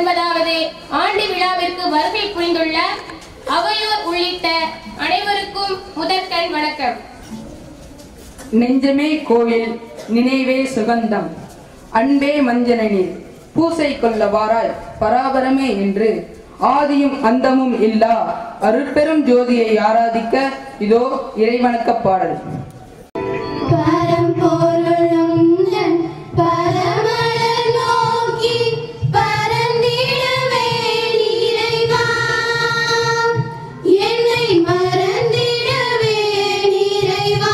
ஐம்பதாவது ஆண்டு விழாவிற்கு வருகை புரிந்துள்ள அவையோர் உள்ளிட்ட அனைவருக்கும் முதற்கண் வணக்கம் நெஞ்சமே கோவில் நினைவே சுகந்தம் அன்பே மஞ்சன நீர் பூசை கொள்ள வாராய் பராபரமே என்று ஆதியும் அந்தமும் இல்லா அருட்பெரும் ஜோதியை ஆராதிக்க இதோ இறைவணக்கப் பாடல் பரம்பொருளும் என் பரமலர் நோக்கி பரந்திடவே இறைவா. என்னை மறந்திடவே இறைவா.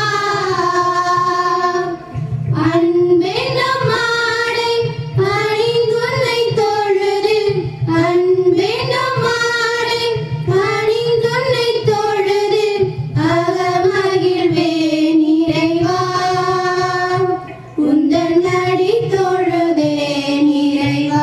அன்பெனும் ஆடை அணிந்துன்னை தொழுது, அன்பெனும் ஆடை அணிந்துன்னை தொழுது, அகமகிழ்வேன் இறைவா. உந்தன் அடி தொழுதேன் இறைவா.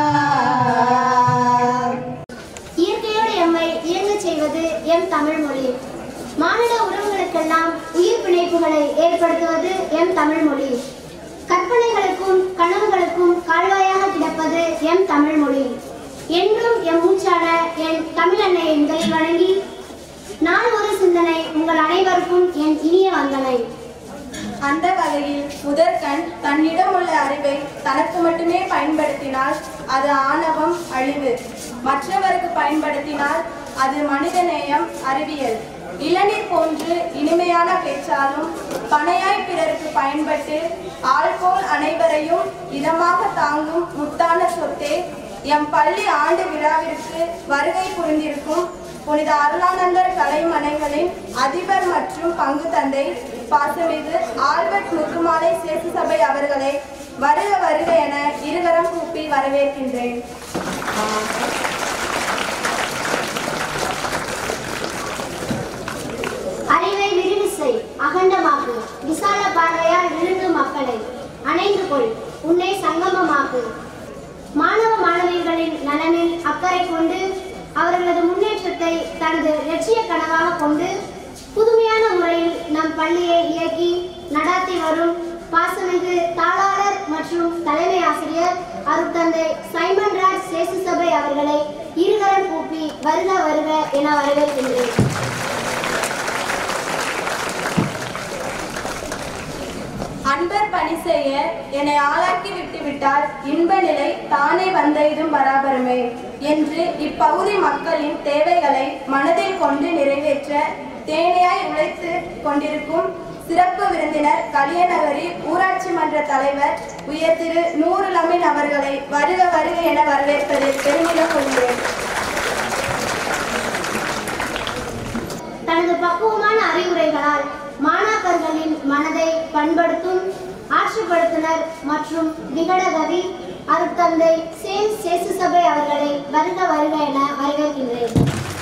இயற்கையோடு எம்மை இயங்கச் செய்வது எம் தமிழ் மொழி மானிட உறவுகளுக்கெல்லாம் உயிர் பிணைப்புகளை ஏற்படுத்துவது எம் தமிழ் மொழி கற்பனைகளுக்கும் கனவுகளுக்கும் கால்வாயாக கிடப்பது எம் தமிழ் மொழி என்றும் எம் மூச்சான என் தமிழ் அன்னையை முதலில் வணங்கி நான் ஒரு சிந்தனை உங்கள் அனைவருக்கும் என் இனிய வந்தனை அந்த வகையில் முதற்கண் தன்னிடம் உள்ள அறிவை தனக்கு மட்டுமே பயன்படுத்தினால் அது ஆணவம் அழிவு மற்றவருக்கு பயன்படுத்தினால் அது மனிதநேயம் அறிவியல் இளநீர் போன்று இனிமையான பேச்சாலும் பனையாய் பிறருக்கு பயன்பட்டு ஆள்போல் அனைவரையும் இதமாக தாங்கும் முத்தான சொத்தே எம் பள்ளி ஆண்டு விழாவிற்கு வருகை புரிந்திருக்கும் புனித அருளானந்தர் கலைமனைகளின் அதிபர் மற்றும் பங்கு தந்தை பாசமிகு ஆல்பர்ட் முத்துமாலை சேசு சபை அவர்களை வருக வருக என இருகரம் கூப்பி வரவேற்கின்றேன் அறிவை விரிவு செய் அகண்டமாக்கு விசால பார்வையால் விழுந்து மக்களை அணைந்து கொள் உன்னை சங்கமமாக்கு மாணவ மாணவிகளின் நலனில் அக்கறை கொண்டு அவர்களது முன்னேற்றத்தை தனது லட்சிய கனவாக கொண்டு புதுமையான முறையில் நம் பள்ளியை இயக்கி நடாத்தி வரும் பாசமிகு தாளாளர் மற்றும் தலைமை ஆசிரியர் அருட்தந்தை சைமன் ராஜ் சேசு சபை அவர்களை இருகரம் கூப்பி வருக வருக என வரவேற்கின்றேன் அன்பர் பணி செய்ய என்னை ஆளாக்கி விட்டுவிட்டால் இன்ப நிலை தானே வந்தெய்தும் பராபரமே என்று இப்பகுதி மக்களின் தேவைகளை மனதில் கொண்டு நிறைவேற்ற தேனையாய் உழைத்து கொண்டிருக்கும் சிறப்பு விருந்தினர் கலியநகரி ஊராட்சி மன்ற தலைவர் உயர் திரு நூறு லமின் அவர்களை வருக வருக என வரவேற்பதில் பெருமிதம் கொள்கிறேன் தனது பக்குவமான அறிவுரைகளால் மாணாக்கர்களின் மனதை பண்படுத்தும் ஆற்றுப்படுத்துனர் மற்றும் விகடகவி அருட்தந்தை சேம் சேசு சபை அவர்களை வருக வருக என வரவேற்கின்றேன்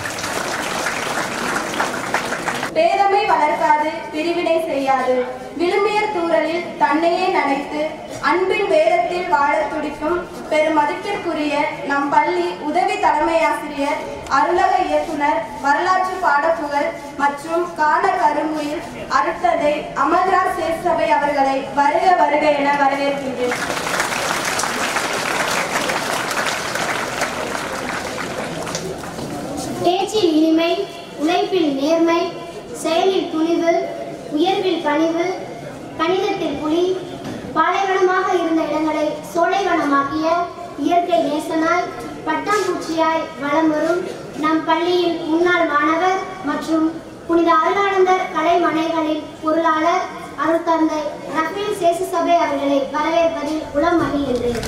பேதமை வளர்க்காது பிரிவினை செய்யாது விழுமியர் தூறலில் தன்னையே நனைத்து அன்பின் வேதத்தில் வாழத் துடிக்கும் பெருமதிப்பிற்குரிய நம் பள்ளி உதவி தலைமை ஆசிரியர் அருளக இயக்குனர் வரலாற்று பாடப்புகழ் மற்றும் காண கருங்குயில் அருட்ததை அமர்ராஜ் சேர் சபை அவர்களை வருக வருக என வரவேற்கின்றேன் பேச்சில் இனிமை உழைப்பில் நேர்மை செயலில் துணிவு உயர்வில் பணிவு கணிதத்தில் புலி பாலைவனமாக இருந்த இடங்களை சோலைவனமாக்கிய இயற்கை நேசனாய் பட்டாம்பூச்சியாய் வலம் வரும் நம் பள்ளியின் முன்னாள் மாணவர் மற்றும் புனித அருளானந்தர் கலைமனைகளின் பொருளாளர் அருட்தந்தை ரஃபேல் சேசு சபை அவர்களை வரவேற்பதில் உளம் மகிழ்கின்றேன்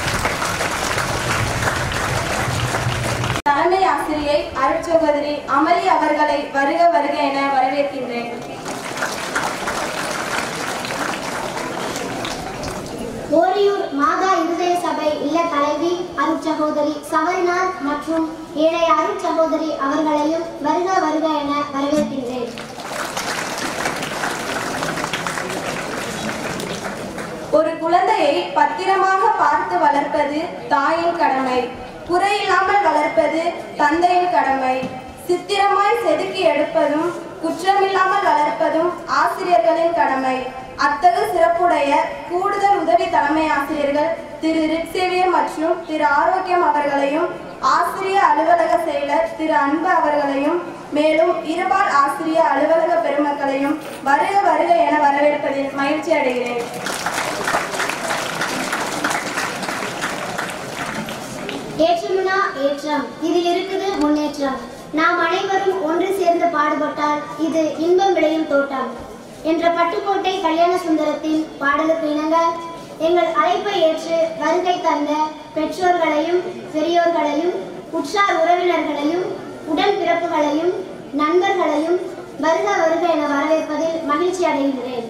தலைமை ஆசிரியை அருட்சகோதரி அமளி அவர்களை வருக வருக என வரவேற்கின்றேன் ஓரியூர் மாதா இருதய சபை இல்ல தலைவி அருட்சகோதரி சவரிநாத் மற்றும் ஏழைய அருட்சகோதரி அவர்களையும் வருக வருக என வரவேற்கின்றேன் ஒரு குழந்தையை பத்திரமாக பார்த்து வளர்ப்பது தாயின் கடமை குறையில்லாமல் வளர்ப்பது தந்தையின் கடமை சித்திரமாய் செதுக்கி எடுப்பதும் குற்றமில்லாமல் வளர்ப்பதும் ஆசிரியர்களின் கடமை அத்தகு சிறப்புடைய கூடுதல் உதவி தலைமை ஆசிரியர்கள் திரு ரிக்சேவியர் மற்றும் திரு ஆரோக்கியம் அவர்களையும் ஆசிரிய அலுவலக செயலர் திரு அன்பு அவர்களையும் மேலும் இருபால் ஆசிரிய அலுவலக பெருமக்களையும் வருக வருக என வரவேற்பதில் மகிழ்ச்சி அடைகிறேன் ஏற்றம்னா ஏற்றம் இதில் இருக்குது முன்னேற்றம் நாம் அனைவரும் ஒன்று சேர்ந்து பாடுபட்டால் இது இன்பம் விளையும் தோட்டம் என்ற பட்டுக்கோட்டை கல்யாண சுந்தரத்தின் பாடலுக்கு இணங்க எங்கள் அழைப்பை ஏற்று வருகை தந்த பெற்றோர்களையும் பெரியோர்களையும் உற்றார் உறவினர்களையும் உடன் பிறப்புகளையும் நண்பர்களையும் வருக வருக என வரவேற்பதில் மகிழ்ச்சி அடைகிறேன்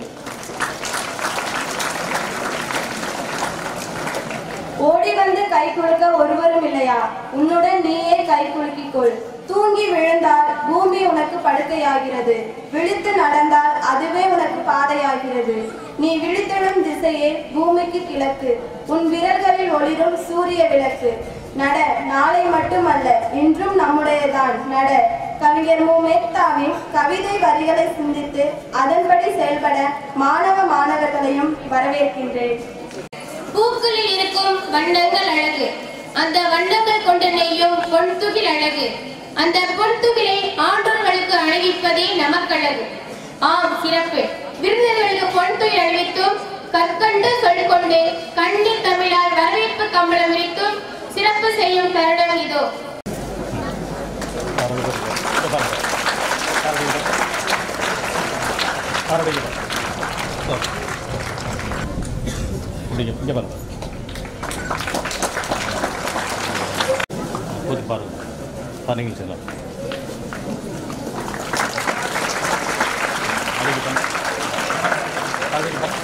ஓடி வந்து கை குலுக்க ஒருவரும் இல்லையா உன்னுடன் நீயே கை குலுக்கிக் கொள் தூங்கி விழுந்தால் பூமி உனக்கு படுக்கையாகிறது விழித்து நடந்தால் அதுவே உனக்கு பாதையாகிறது நீ விழித்தெழும் திசையே பூமிக்கு கிழக்கு உன் விரல்களில் ஒளிரும் சூரிய விளக்கு நட நாளை மட்டுமல்ல இன்றும் நம்முடையதான் நட கவிஞர் மு மேத்தாவின் கவிதை வரிகளை சிந்தித்து அதன்படி செயல்பட மாணவ மாணவர்களையும் வரவேற்கின்றேன் பூக்களில் இருக்கும் வண்ணங்கள் அழகு அந்த வண்ணங்கள் கொண்டு நெய்யும் பொன்துகில் அழகு அந்த பொன்துகிலை ஆன்றோர்களுக்கு அணிவிப்பதே நமக்கழகு ஆம் சிறப்பு விருந்தினர்களுக்கு பொன்துகில் அணிவித்தும் கற்கண்டு சொல் கொண்டு கண்ணீர் தமிழால் வரவேற்பு கம்பளம் விரித்தும் சிறப்பு செய்யும் தருணம் இதோ முடியும் இங்கே பாருங்க போது பாருங்க பாருங்க செல்லாம் அதுக்கு தான் அதுக்கு தான்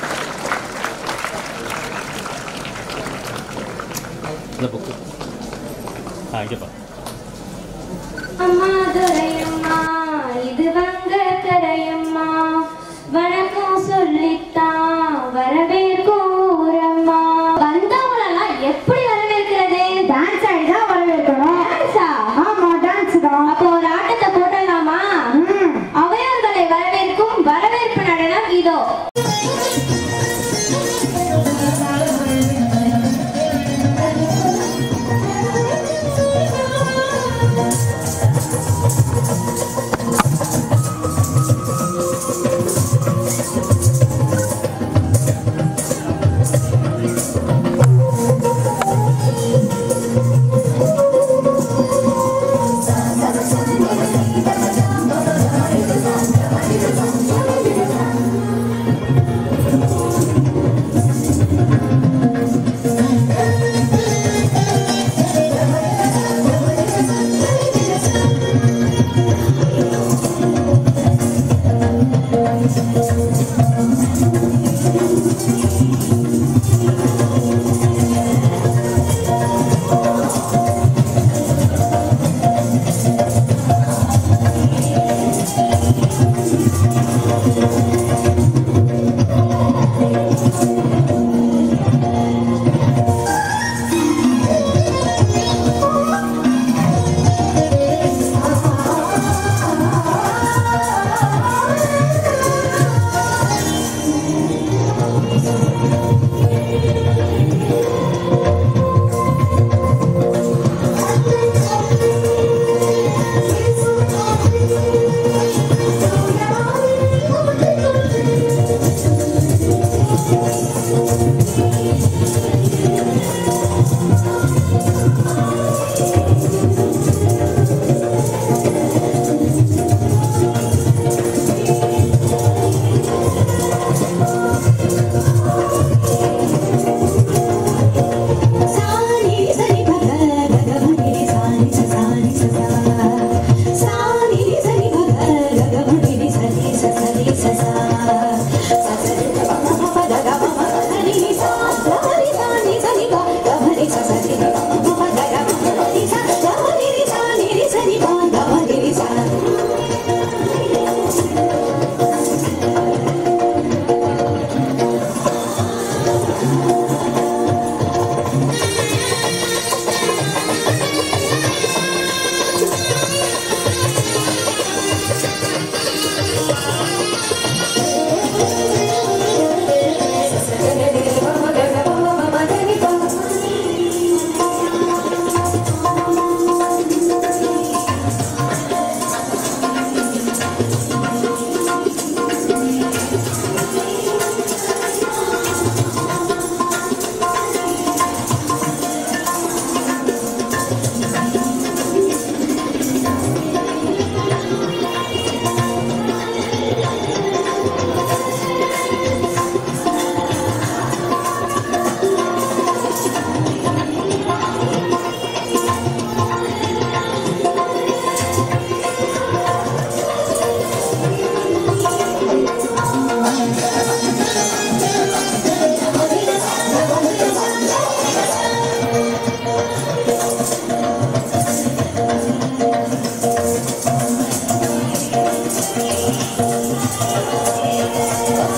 இந்த புக்கு ஆ இங்கே பாருங்க அம்மா துரையம்மா இது வங்க கரையம்மா வணக்கம் சொல்லித்தான் வரவேற்கும் ஊரம்மா வந்தவங்களெல்லாம் எப்படி வரவேற்கிறது டான்ஸ் ஆடி தான் வரவேற்கணும் டான்ஸா ஆமா டான்ஸ் தான் அப்போ ஒரு ஆட்டத்தை போடலாமா அவையோர்களை வரவேற்கும் வரவேற்பு நடனம் இதோ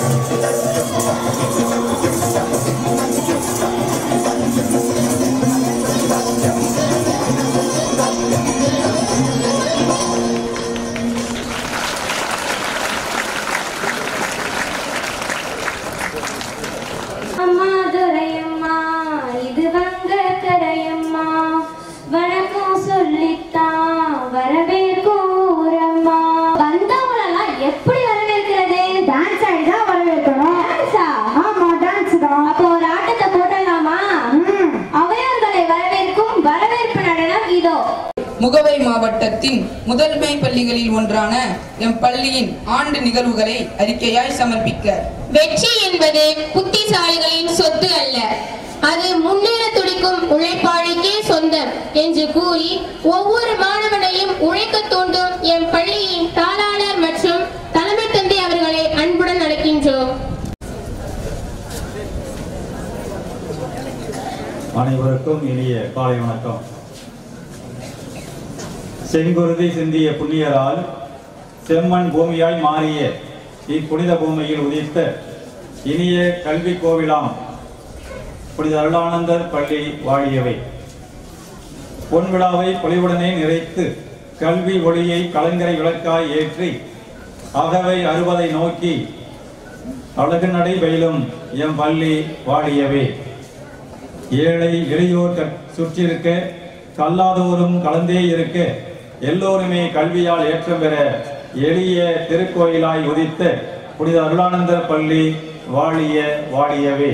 அம்மா துரையம்மா இது வங்க கரையம்மா வணக்கம் சொல்லித்தான் வரவேற்கும் ஊரம்மா வந்தவங்களெல்லாம் எப்படி வரவேற்கிறது டான்ஸ் ஆடி தான் வரவேற்கணும் டான்ஸா ஆமா டான்ஸ் தான் அப்போ ஒரு ஆட்டத்தை போடலாமா அவையோர்களை வரவேற்கும் வரவேற்பு நடனம் இதோ முகவை மாவட்டத்தின் முதன்மை பள்ளிகளில் ஒன்றான எம் பள்ளியின் ஆண்டு நிகழ்வுகளை அறிக்கையாய் சமர்ப்பிக்க வெற்றி என்பது புத்திசாலிகளின் சொத்து அல்ல அது முன்னேற துடிக்கும் உழைப்பாளிக்கே சொந்தம் என்று கூறி ஒவ்வொரு மாணவனையும் உழைக்க தூண்டும் எம் பள்ளியின் தாளாளர் மற்றும் தலைமை தந்தை அவர்களை அன்புடன் அழைக்கின்றோம் அனைவருக்கும் இனிய காலை வணக்கம் செங்குருதி சிந்திய புண்ணியரால் செம்மண் பூமியாய் மாறிய இப்புனித பூமியில் உதித்த இனிய கல்வி கோவிலாம் புனித அருளானந்தர் பள்ளி வாழியவை பொன் விழாவை பொலிவுடனே நிறைத்து கல்வி ஒளியை கலங்கரை விளக்காய் ஏற்றி அகவை அறுபதை நோக்கி அழகு நடை பயிலும் எம் பள்ளி வாழியவே ஏழை எளியோர் கற்- சுற்றிருக்க கல்லாதோரும் கலந்தே இருக்க எல்லோருமே கல்வியால் ஏற்றம் பெற எளிய திருக்கோயிலாய் உதித்த புனித அருளானந்தர் பள்ளி வாழிய வாழியவே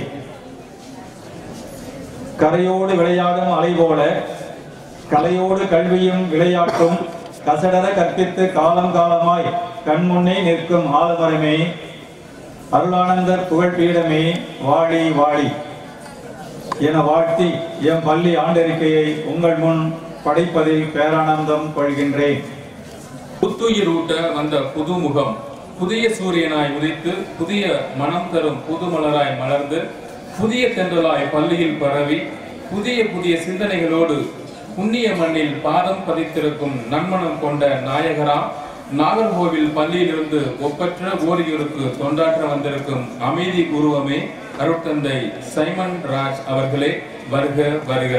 கரையோடு விளையாடும் அலை போல கலையோடு கல்வியும் விளையாட்டும் கசடர கற்பித்து காலம் காலமாய் கண்முன்னே நிற்கும் ஆலமரமே அருளானந்தர் புகழ்பீடமே வாழி வாழி என வாழ்த்தி எம் பள்ளி ஆண்டறிக்கையை உங்கள் முன் படைப்பதில் பேரானந்தம் கொள்கின்றேன் புத்துயிர் ஊட்ட வந்த புதுமுகம் புதிய சூரியனாய் உதித்து புதிய மனம் தரும் புதுமலராய் மலர்ந்து புதிய தென்றலாய் பள்ளியில் பரவி புதிய புதிய சிந்தனைகளோடு புண்ணிய மண்ணில் பாதம் பதித்திருக்கும் நன்மனம் கொண்ட நாயகரா நாகர்கோவில் பள்ளியிலிருந்து ஒப்பற்ற ஓரியூருக்கு தொண்டாற்ற வந்திருக்கும் அமைதி குருவமே அருட்தந்தை சைமன் ராஜ் அவர்களே வருக வருக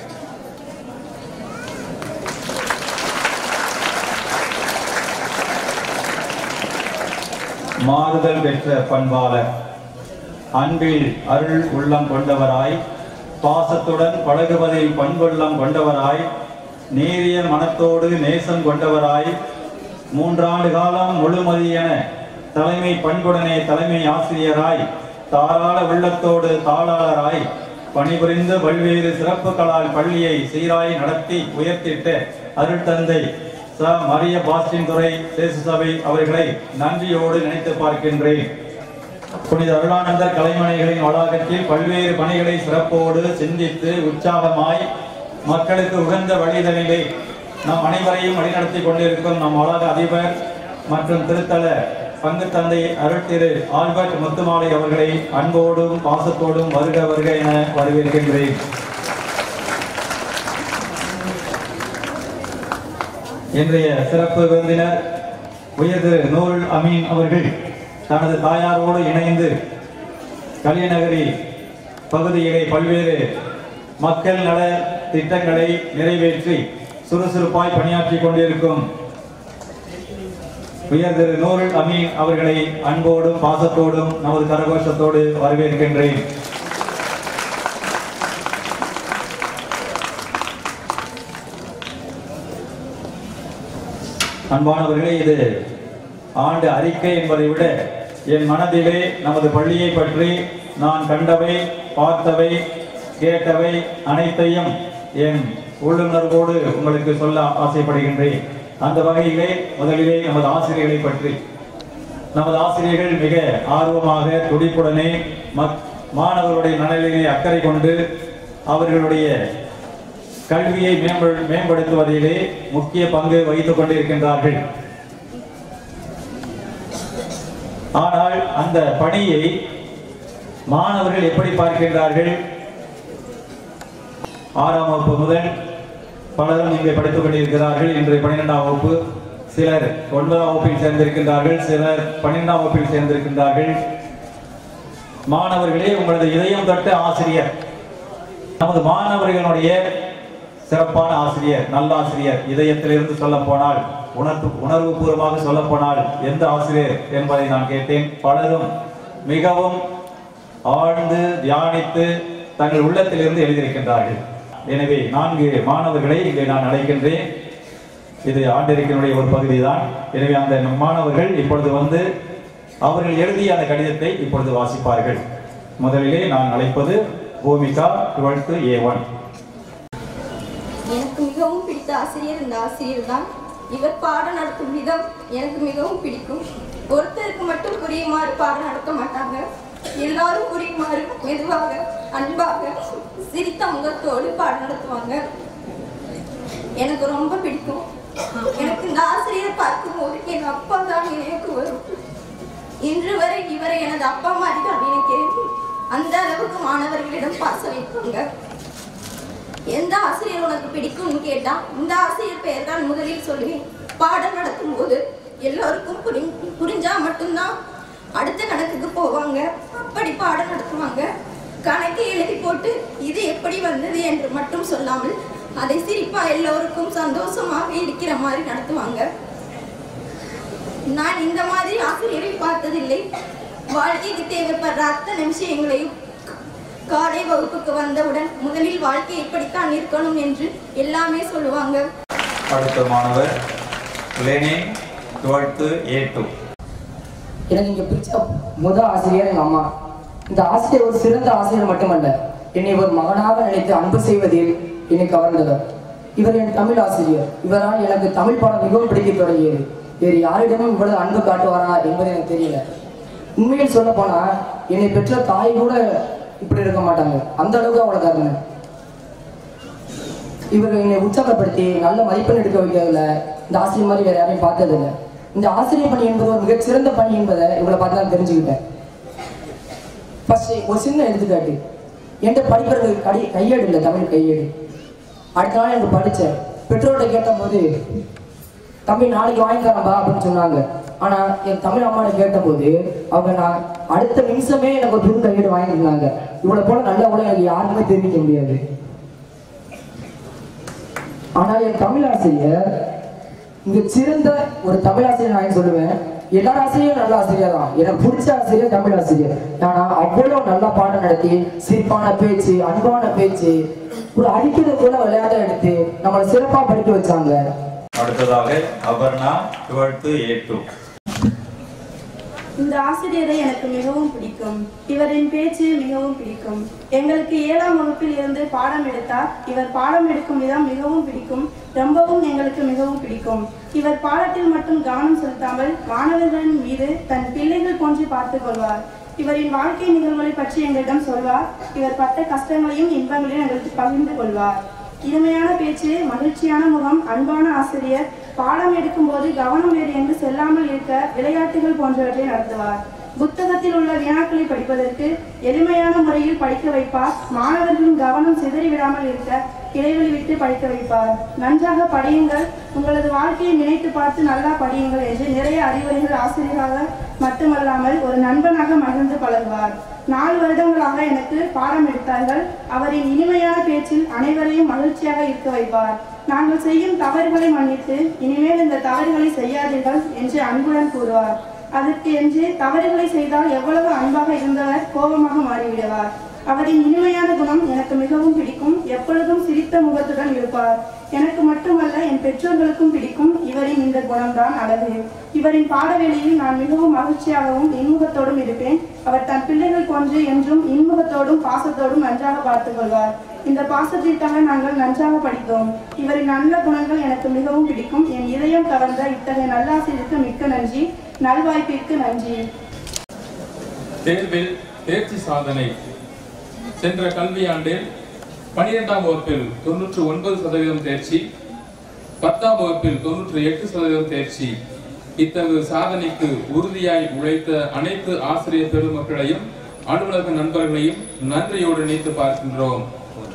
மாறுதல் பெற்ற பண்பாளர் அன்பில் அருள் உள்ளம் கொண்டவராய் பாசத்துடன் பழகுவதில் பண்புள்ளம் கொண்டவராய் நேரிய மனத்தோடு நேசம் கொண்டவராய் மூன்றாண்டு காலம் முழுமதி என தலைமை பண்புடனே தலைமை ஆசிரியராய் தாராள உள்ளத்தோடு தாளாளராய் பணிபுரிந்த பல்வேறு சிறப்புகளால் பள்ளியை சீராய் நடத்தி உயர்த்திட்ட அருட்தந்தை ச மரிய பாஸ்டின் துறை தேச சபை அவர்களை நன்றியோடு நினைத்து பார்க்கின்றேன் புனித அருளானந்தர் கலைமணிகளின் வளாகத்தில் பல்வேறு பணிகளை சிறப்போடு சிந்தித்து உற்சாகமாய் மக்களுக்கு உகந்த வழிதலிலே நம் அனைவரையும் வழிநடத்தி கொண்டிருக்கும் நம் வளாக அதிபர் மற்றும் திருத்தல பங்கு தந்தை அருட்திரு ஆல்பர்ட் முத்துமாலை அவர்களை அன்போடும் பாசத்தோடும் வருக வருக என வரவேற்கின்றேன் இன்றைய சிறப்பு விருந்தினர் உயர்திரு நூருல் அமீன் அவர்கள் தனது தாயாரோடு இணைந்து கலியநகரி பகுதியிலே பல்வேறு மக்கள் நல திட்டங்களை நிறைவேற்றி சுறுசுறுப்பாய் பணியாற்றி கொண்டிருக்கும் உயர்திரு நூருல் அமீன் அவர்களை அன்போடும் பாசத்தோடும் நமது கரகோஷத்தோடு வரவேற்கின்றேன் அன்பானவர்களே இது ஆண்டு அறிக்கை என்பதை விட என் மனதிலே நமது பள்ளியை பற்றி நான் கண்டவை பார்த்தவை கேட்டவை அனைத்தையும் என் உள்ளுணர்வோடு உங்களுக்கு சொல்ல ஆசைப்படுகின்றேன் அந்த வகையிலே முதலிலே நமது ஆசிரியர்களை பற்றி நமது ஆசிரியர்கள் மிக ஆர்வமாக துடிப்புடனே மக்- மாணவர்களுடைய நலனிலே அக்கறை கொண்டு அவர்களுடைய கல்வியை மேம்படு மேம்படுத்துவதிலே முக்கிய பங்கு வகித்துக் கொண்டிருக்கின்றார்கள் ஆனால் அந்த பணியை மாணவர்கள் எப்படி பார்க்கின்றார்கள் ஆறாம் வகுப்பு முதல் பலரும் இங்கே படித்துக் கொண்டிருக்கிறார்கள் இன்று பன்னிரெண்டாம் வகுப்பு சிலர் ஒன்பதாம் வகுப்பில் சேர்ந்திருக்கின்றார்கள் சிலர் பன்னிரெண்டாம் வகுப்பில் சேர்ந்திருக்கின்றார்கள் மாணவர்களே உங்களது இதயம் தொட்ட ஆசிரியர் நமது மாணவர்களுடைய சிறப்பான ஆசிரியர் நல்ல ஆசிரியர் இதயத்திலிருந்து சொல்ல போனால் உணர்வு உணர்வு பூர்வமாக சொல்ல போனால் எந்த ஆசிரியர் என்பதை நான் கேட்டேன் பலரும் மிகவும் ஆழ்ந்து தியானித்து தங்கள் உள்ளத்திலிருந்து எழுதியிருக்கின்றார்கள் எனவே நான்கு மாணவர்களை இங்கே நான் அழைக்கின்றேன் இது ஆண்டிருக்கினுடைய ஒரு பகுதி தான் எனவே அந்த மாணவர்கள் இப்பொழுது வந்து அவர்கள் எழுதிய அந்த கடிதத்தை இப்பொழுது வாசிப்பார்கள் முதலிலே நான் அழைப்பது பூமிகா டுவெல்த்து ஏ ஒன் எனக்கு மிகவும் பிடித்த ஆசிரியர் இந்த ஆசிரியர் தான் இவர் பாடம் நடத்தும் விதம் எனக்கு மிகவும் பிடிக்கும் ஒருத்தருக்கு மட்டும் புரியுமாறு பாடம் நடத்த மாட்டாங்க எல்லாரும் புரியுமாறு மெதுவாக அன்பாக சிரித்த முகத்தோடு பாடம் நடத்துவாங்க எனக்கு ரொம்ப பிடிக்கும் எனக்கு இந்த ஆசிரியர் பார்க்கும்போது என் அப்பா தான் நினைவுக்கு வரும் இன்று வரை இவரை எனது அப்பா மாதிரி தான் நினைக்கிறேன் அந்த அளவுக்கு மாணவர்களிடம் பாசம் வைப்பாங்க எந்த ஆசிரியர் உனக்கு பிடிக்கும்னு கேட்டா இந்த ஆசிரியர் பெயர் தான் முதலில் சொல்லுவேன் பாடம் நடத்தும் போது எல்லோருக்கும் புரி புரிஞ்சா மட்டும்தான் அடுத்த கணக்குக்கு போவாங்க அப்படி பாடம் நடத்துவாங்க கணக்கை எழுதி போட்டு இது எப்படி வந்தது என்று மட்டும் சொல்லாமல் அதை சிரிப்பா எல்லோருக்கும் சந்தோஷமாக இருக்கிற மாதிரி நடத்துவாங்க நான் இந்த மாதிரி ஆசிரியரை பார்த்ததில்லை வாழ்க்கைக்கு தேவைப்படுற அத்தனை விஷயங்களையும் காலை வகுப்புக்கு வந்தவுடன் முதலில் வாழ்க்கை இப்படித்தான் இருக்கணும் என்று எல்லாமே சொல்லுவாங்க அடுத்த மாணவர் லெனின் டுவெல்த்து ஏ டூ எனக்கு இங்க பிடிச்ச முதல் ஆசிரியர் எங்க அம்மா இந்த ஆசிரியர் ஒரு சிறந்த ஆசிரியர் மட்டுமல்ல என்னை ஒரு மகனாக நினைத்து அன்பு செய்வதில் என்னை கவர்ந்தவர் இவர் என் தமிழ் ஆசிரியர் இவரால் எனக்கு தமிழ் பாடம் மிகவும் பிடிக்க தொடங்கியது வேறு யாரிடமும் இவ்வளவு அன்பு காட்டுவாரா என்பது எனக்கு தெரியல உண்மையில் சொல்ல போனா என்னை பெற்ற தாய் கூட இப்படி இருக்க மாட்டாங்க அந்த அளவுக்கு அவளை கருணை இவர் என்னை உற்சாகப்படுத்தி நல்ல மதிப்பெண் எடுக்க வைக்கிறதுல இந்த ஆசிரியர் மாதிரி வேற யாரையும் பார்த்ததில்லை இந்த ஆசிரியர் பணி என்பது ஒரு மிகச்சிறந்த பணி என்பதை இவளை பார்த்து நான் தெரிஞ்சுக்கிட்டேன் ஃபர்ஸ்ட் ஒரு சின்ன எடுத்துக்காட்டு என்கிட்ட படிக்கிறதுக்கு கடி கையேடு இல்லை தமிழ் கையேடு அடுத்த நாள் எனக்கு படித்தேன் பெற்றோர்கிட்ட கேட்டபோது தம்பி நாளைக்கு வாங்கி தரம்பா அப்படின்னு சொன்னாங்க ஆனா என் தமிழ் அம்மாவை கேட்டபோது அவங்க நான் அடுத்த நிமிஷமே எனக்கு ஒரு புது கையேடு வாங்கி தந்தாங்க இவளை போல நல்ல கூட எனக்கு யாருக்குமே தெரிவிக்க முடியாது ஆனால் என் தமிழ் ஆசிரியர் இங்க சிறந்த ஒரு தமிழ் ஆசிரியர் நான் சொல்லுவேன் எல்லா ஆசிரியரும் நல்ல ஆசிரியர் தான் எனக்கு பிடிச்ச ஆசிரியர் தமிழ் ஆசிரியர் ஆனா அவ்வளவு நல்லா பாடம் நடத்தி சிரிப்பான பேச்சு அன்பான பேச்சு ஒரு அடிக்கிறது கூட விளையாட்ட எடுத்து நம்மளை சிறப்பா படிக்க வச்சாங்க அடுத்ததாக அபர்ணா டுவெல்த்து ஏ டூ இந்த ஆசிரியரை எனக்கு மிகவும் பிடிக்கும் இவரின் பேச்சு மிகவும் பிடிக்கும் எங்களுக்கு ஏழாம் வகுப்பில் இருந்து பாடம் எடுத்தார் இவர் பாடம் எடுக்கும் விதம் மிகவும் பிடிக்கும் ரொம்பவும் எங்களுக்கு மிகவும் பிடிக்கும் இவர் பாடத்தில் மட்டும் கவனம் செலுத்தாமல் மாணவர்களின் மீது தன் பிள்ளைகள் போன்று பார்த்துக் கொள்வார் இவரின் வாழ்க்கை நிகழ்வுகளை பற்றி எங்களிடம் சொல்வார் இவர் பட்ட கஷ்டங்களையும் இன்பங்களையும் எங்களுக்கு பகிர்ந்து கொள்வார் இனிமையான பேச்சு மகிழ்ச்சியான முகம் அன்பான ஆசிரியர் பாடம் எடுக்கும்போது கவனம் வேறு எங்கு செல்லாமல் இருக்க விளையாட்டுகள் போன்றவற்றை நடத்துவார் புத்தகத்தில் உள்ள வினாக்களை படிப்பதற்கு எளிமையான முறையில் படிக்க வைப்பார் மாணவர்களின் கவனம் சிதறிவிடாமல் இருக்க இடைவெளி விட்டு படிக்க வைப்பார் நன்றாக படியுங்கள் உங்களது வாழ்க்கையை நினைத்து பார்த்து நல்லா படியுங்கள் என்று நிறைய அறிவுரைகள் ஆசிரியராக மட்டுமல்லாமல் ஒரு நண்பனாக மகிழ்ந்து பழகுவார் நாலு வருடங்களாக எனக்கு பாடம் எடுத்தார்கள் அவரின் இனிமையான பேச்சில் அனைவரையும் மகிழ்ச்சியாக இருக்க வைப்பார் நாங்கள் செய்யும் தவறுகளை மன்னித்து இனிமேல் இந்த தவறுகளை செய்யாதீர்கள் என்று அன்புடன் கூறுவார் அதற்கு என்று தவறுகளை செய்தால் எவ்வளவு அன்பாக இருந்தவர் கோபமாக மாறிவிடுவார் அவரின் இனிமையான குணம் எனக்கு மிகவும் பிடிக்கும் எப்பொழுதும் சிரித்த முகத்துடன் இருப்பார் எனக்கு மட்டுமல்ல என் பெற்றோர்களுக்கும் பிடிக்கும் இவரின் இந்த குணம்தான் அழகு இவரின் பாடவேளையில் நான் மிகவும் மகிழ்ச்சியாகவும் இன்முகத்தோடும் இருப்பேன் அவர் தன் பிள்ளைகள் போன்று என்றும் இன்முகத்தோடும் பாசத்தோடும் நன்றாக பார்த்துக் கொள்வார் இந்த பாசத்திற்காக நாங்கள் நன்றாக படித்தோம் இவரின் நல்ல குணங்கள் எனக்கு மிகவும் பிடிக்கும் என் இதயம் கவர்ந்த இத்தகைய நல்லாசிரியருக்கு மிக்க நன்றி நல்வாய்ப்பிற்கு நன்றி தேர்வில் தேர்ச்சி சாதனை சென்ற கல்வியாண்டில் பனிரெண்டாம் வகுப்பில் தொன்னூற்று ஒன்பது சதவீதம் தேர்ச்சி பத்தாம் வகுப்பில் தொன்னூற்று எட்டு சதவீதம் தேர்ச்சி இத்தகைய சாதனைக்கு உறுதியாய் உழைத்த அனைத்து ஆசிரியர் பெருமக்களையும் அலுவலக நண்பர்களையும் நன்றியோடு நினைத்து பார்க்கின்றோம்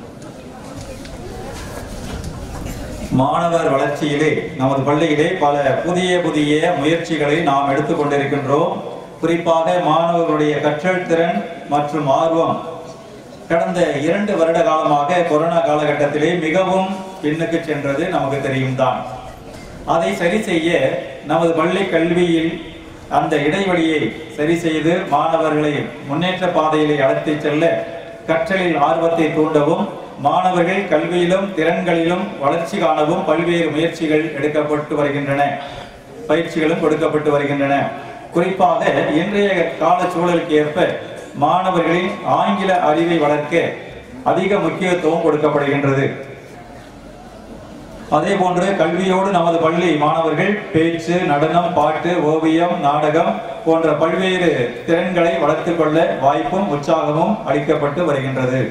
மாணவர் வளர்ச்சியிலே நமது பள்ளியிலே பல புதிய புதிய முயற்சிகளை நாம் எடுத்துக்கொண்டிருக்கின்றோம் குறிப்பாக மாணவர்களுடைய கற்றல் திறன் மற்றும் ஆர்வம் கடந்த இரண்டு வருட காலமாக கொரோனா காலகட்டத்திலே மிகவும் பின்னுக்கு சென்றது நமக்கு தெரியும் தான் அதை சரி செய்ய நமது பள்ளி கல்வியில் அந்த இடைவெளியை சரி செய்து மாணவர்களை முன்னேற்ற பாதையிலே அழைத்து செல்ல கற்றலில் ஆர்வத்தை தூண்டவும் மாணவர்கள் கல்வியிலும் திறன்களிலும் வளர்ச்சி காணவும் பல்வேறு முயற்சிகள் எடுக்கப்பட்டு வருகின்றன பயிற்சிகளும் கொடுக்கப்பட்டு வருகின்றன குறிப்பாக இன்றைய கால சூழலுக்கு ஏற்ப மாணவர்களின் ஆங்கில அறிவை வளர்க்க அதிக முக்கியத்துவம் கொடுக்கப்படுகின்றது அதே போன்று கல்வியோடு நமது பள்ளி மாணவர்கள் பேச்சு நடனம் பாட்டு ஓவியம் நாடகம் போன்ற பல்வேறு திறன்களை வளர்த்துக் கொள்ள வாய்ப்பும் உற்சாகமும் அளிக்கப்பட்டு வருகின்றது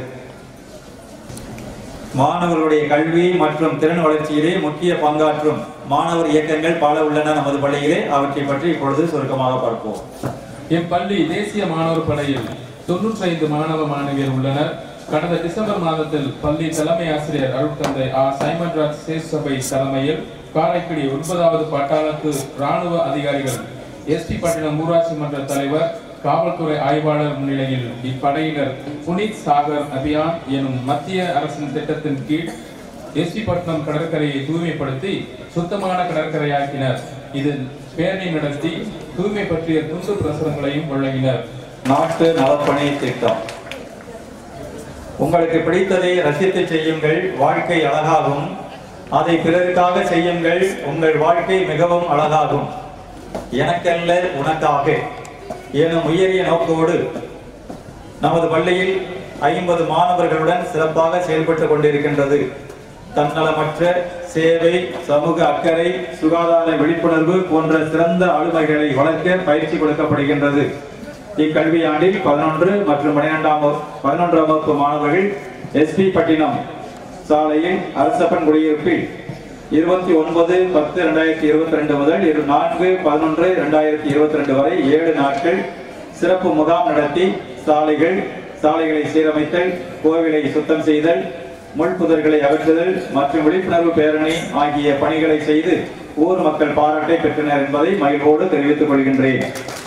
மாணவர்களுடைய கல்வி மற்றும் திறன் வளர்ச்சியிலே முக்கிய பங்காற்றும் மாணவர் இயக்கங்கள் பல உள்ளன நமது பள்ளியிலே அவற்றை பற்றி இப்பொழுது சுருக்கமாக பார்ப்போம் என் பள்ளி தேசிய மாணவர் படையில் தொன்னூற்றி ஐந்து மாணவ மாணவியர் உள்ளனர் கடந்த டிசம்பர் மாதத்தில் பள்ளி தலைமை ஆசிரியர் அருட்தந்தை ஆ சைமன் ராஜ் சேஸ் சபை தலைமையில் காரைக்குடி ஒன்பதாவது பட்டாளத்து ராணுவ அதிகாரிகள் எஸ்டி பட்டினம் ஊராட்சி மன்ற தலைவர் காவல்துறை ஆய்வாளர் முன்னிலையில் இப்படையினர் புனித் சாகர் அபியான் எனும் மத்திய அரசின் திட்டத்தின் கீழ் எஸ்டி பட்டினம் கடற்கரையை தூய்மைப்படுத்தி சுத்தமான கடற்கரையாக்கினர் இதில் பேரணி நடத்தி தூய்மை பற்றிய துண்டு பிரசுரங்களையும் வழங்கினர் நாட்டு நலப்பணி திட்டம் உங்களுக்கு பிடித்ததை ரசித்து செய்யுங்கள் வாழ்க்கை அழகாகும் அதை பிறருக்காக செய்யுங்கள் உங்கள் வாழ்க்கை மிகவும் அழகாகும் எனக்கல்ல உனக்காக எனும் உயரிய நோக்கோடு நமது பள்ளியில் ஐம்பது மாணவர்களுடன் சிறப்பாக செயல்பட்டுக் கொண்டிருக்கின்றது தன்னலமற்ற சேவை சமூக அக்கறை சுகாதார விழிப்புணர்வு போன்ற சிறந்த ஆளுமைகளை வளர்க்க பயிற்சி கொடுக்கப்படுகின்றது இக்கல்வியாண்டில் பதினொன்று மற்றும் பன்னிரெண்டாம் வகுப்பு- பதினொன்றாம் வகுப்பு மாணவர்கள் எஸ்பி பட்டினம் சாலையில் அரசப்பன் குடியிருப்பில் இருபத்தி ஒன்பது பத்து ரெண்டாயிரத்தி இருபத்தி ரெண்டு முதல் இரு நான்கு பதினொன்று ரெண்டாயிரத்தி இருபத்தி ரெண்டு வரை ஏழு நாட்கள் சிறப்பு முகாம் நடத்தி சாலைகள் சாலைகளை சீரமைத்தல் கோவிலை சுத்தம் செய்தல் முள்புதர்களை அகற்றுதல் மற்றும் விழிப்புணர்வு பேரணி ஆகிய பணிகளை செய்து ஊர் மக்கள் பாராட்டை பெற்றனர் என்பதை மகிழ்வோடு தெரிவித்துக் கொள்கின்றேன்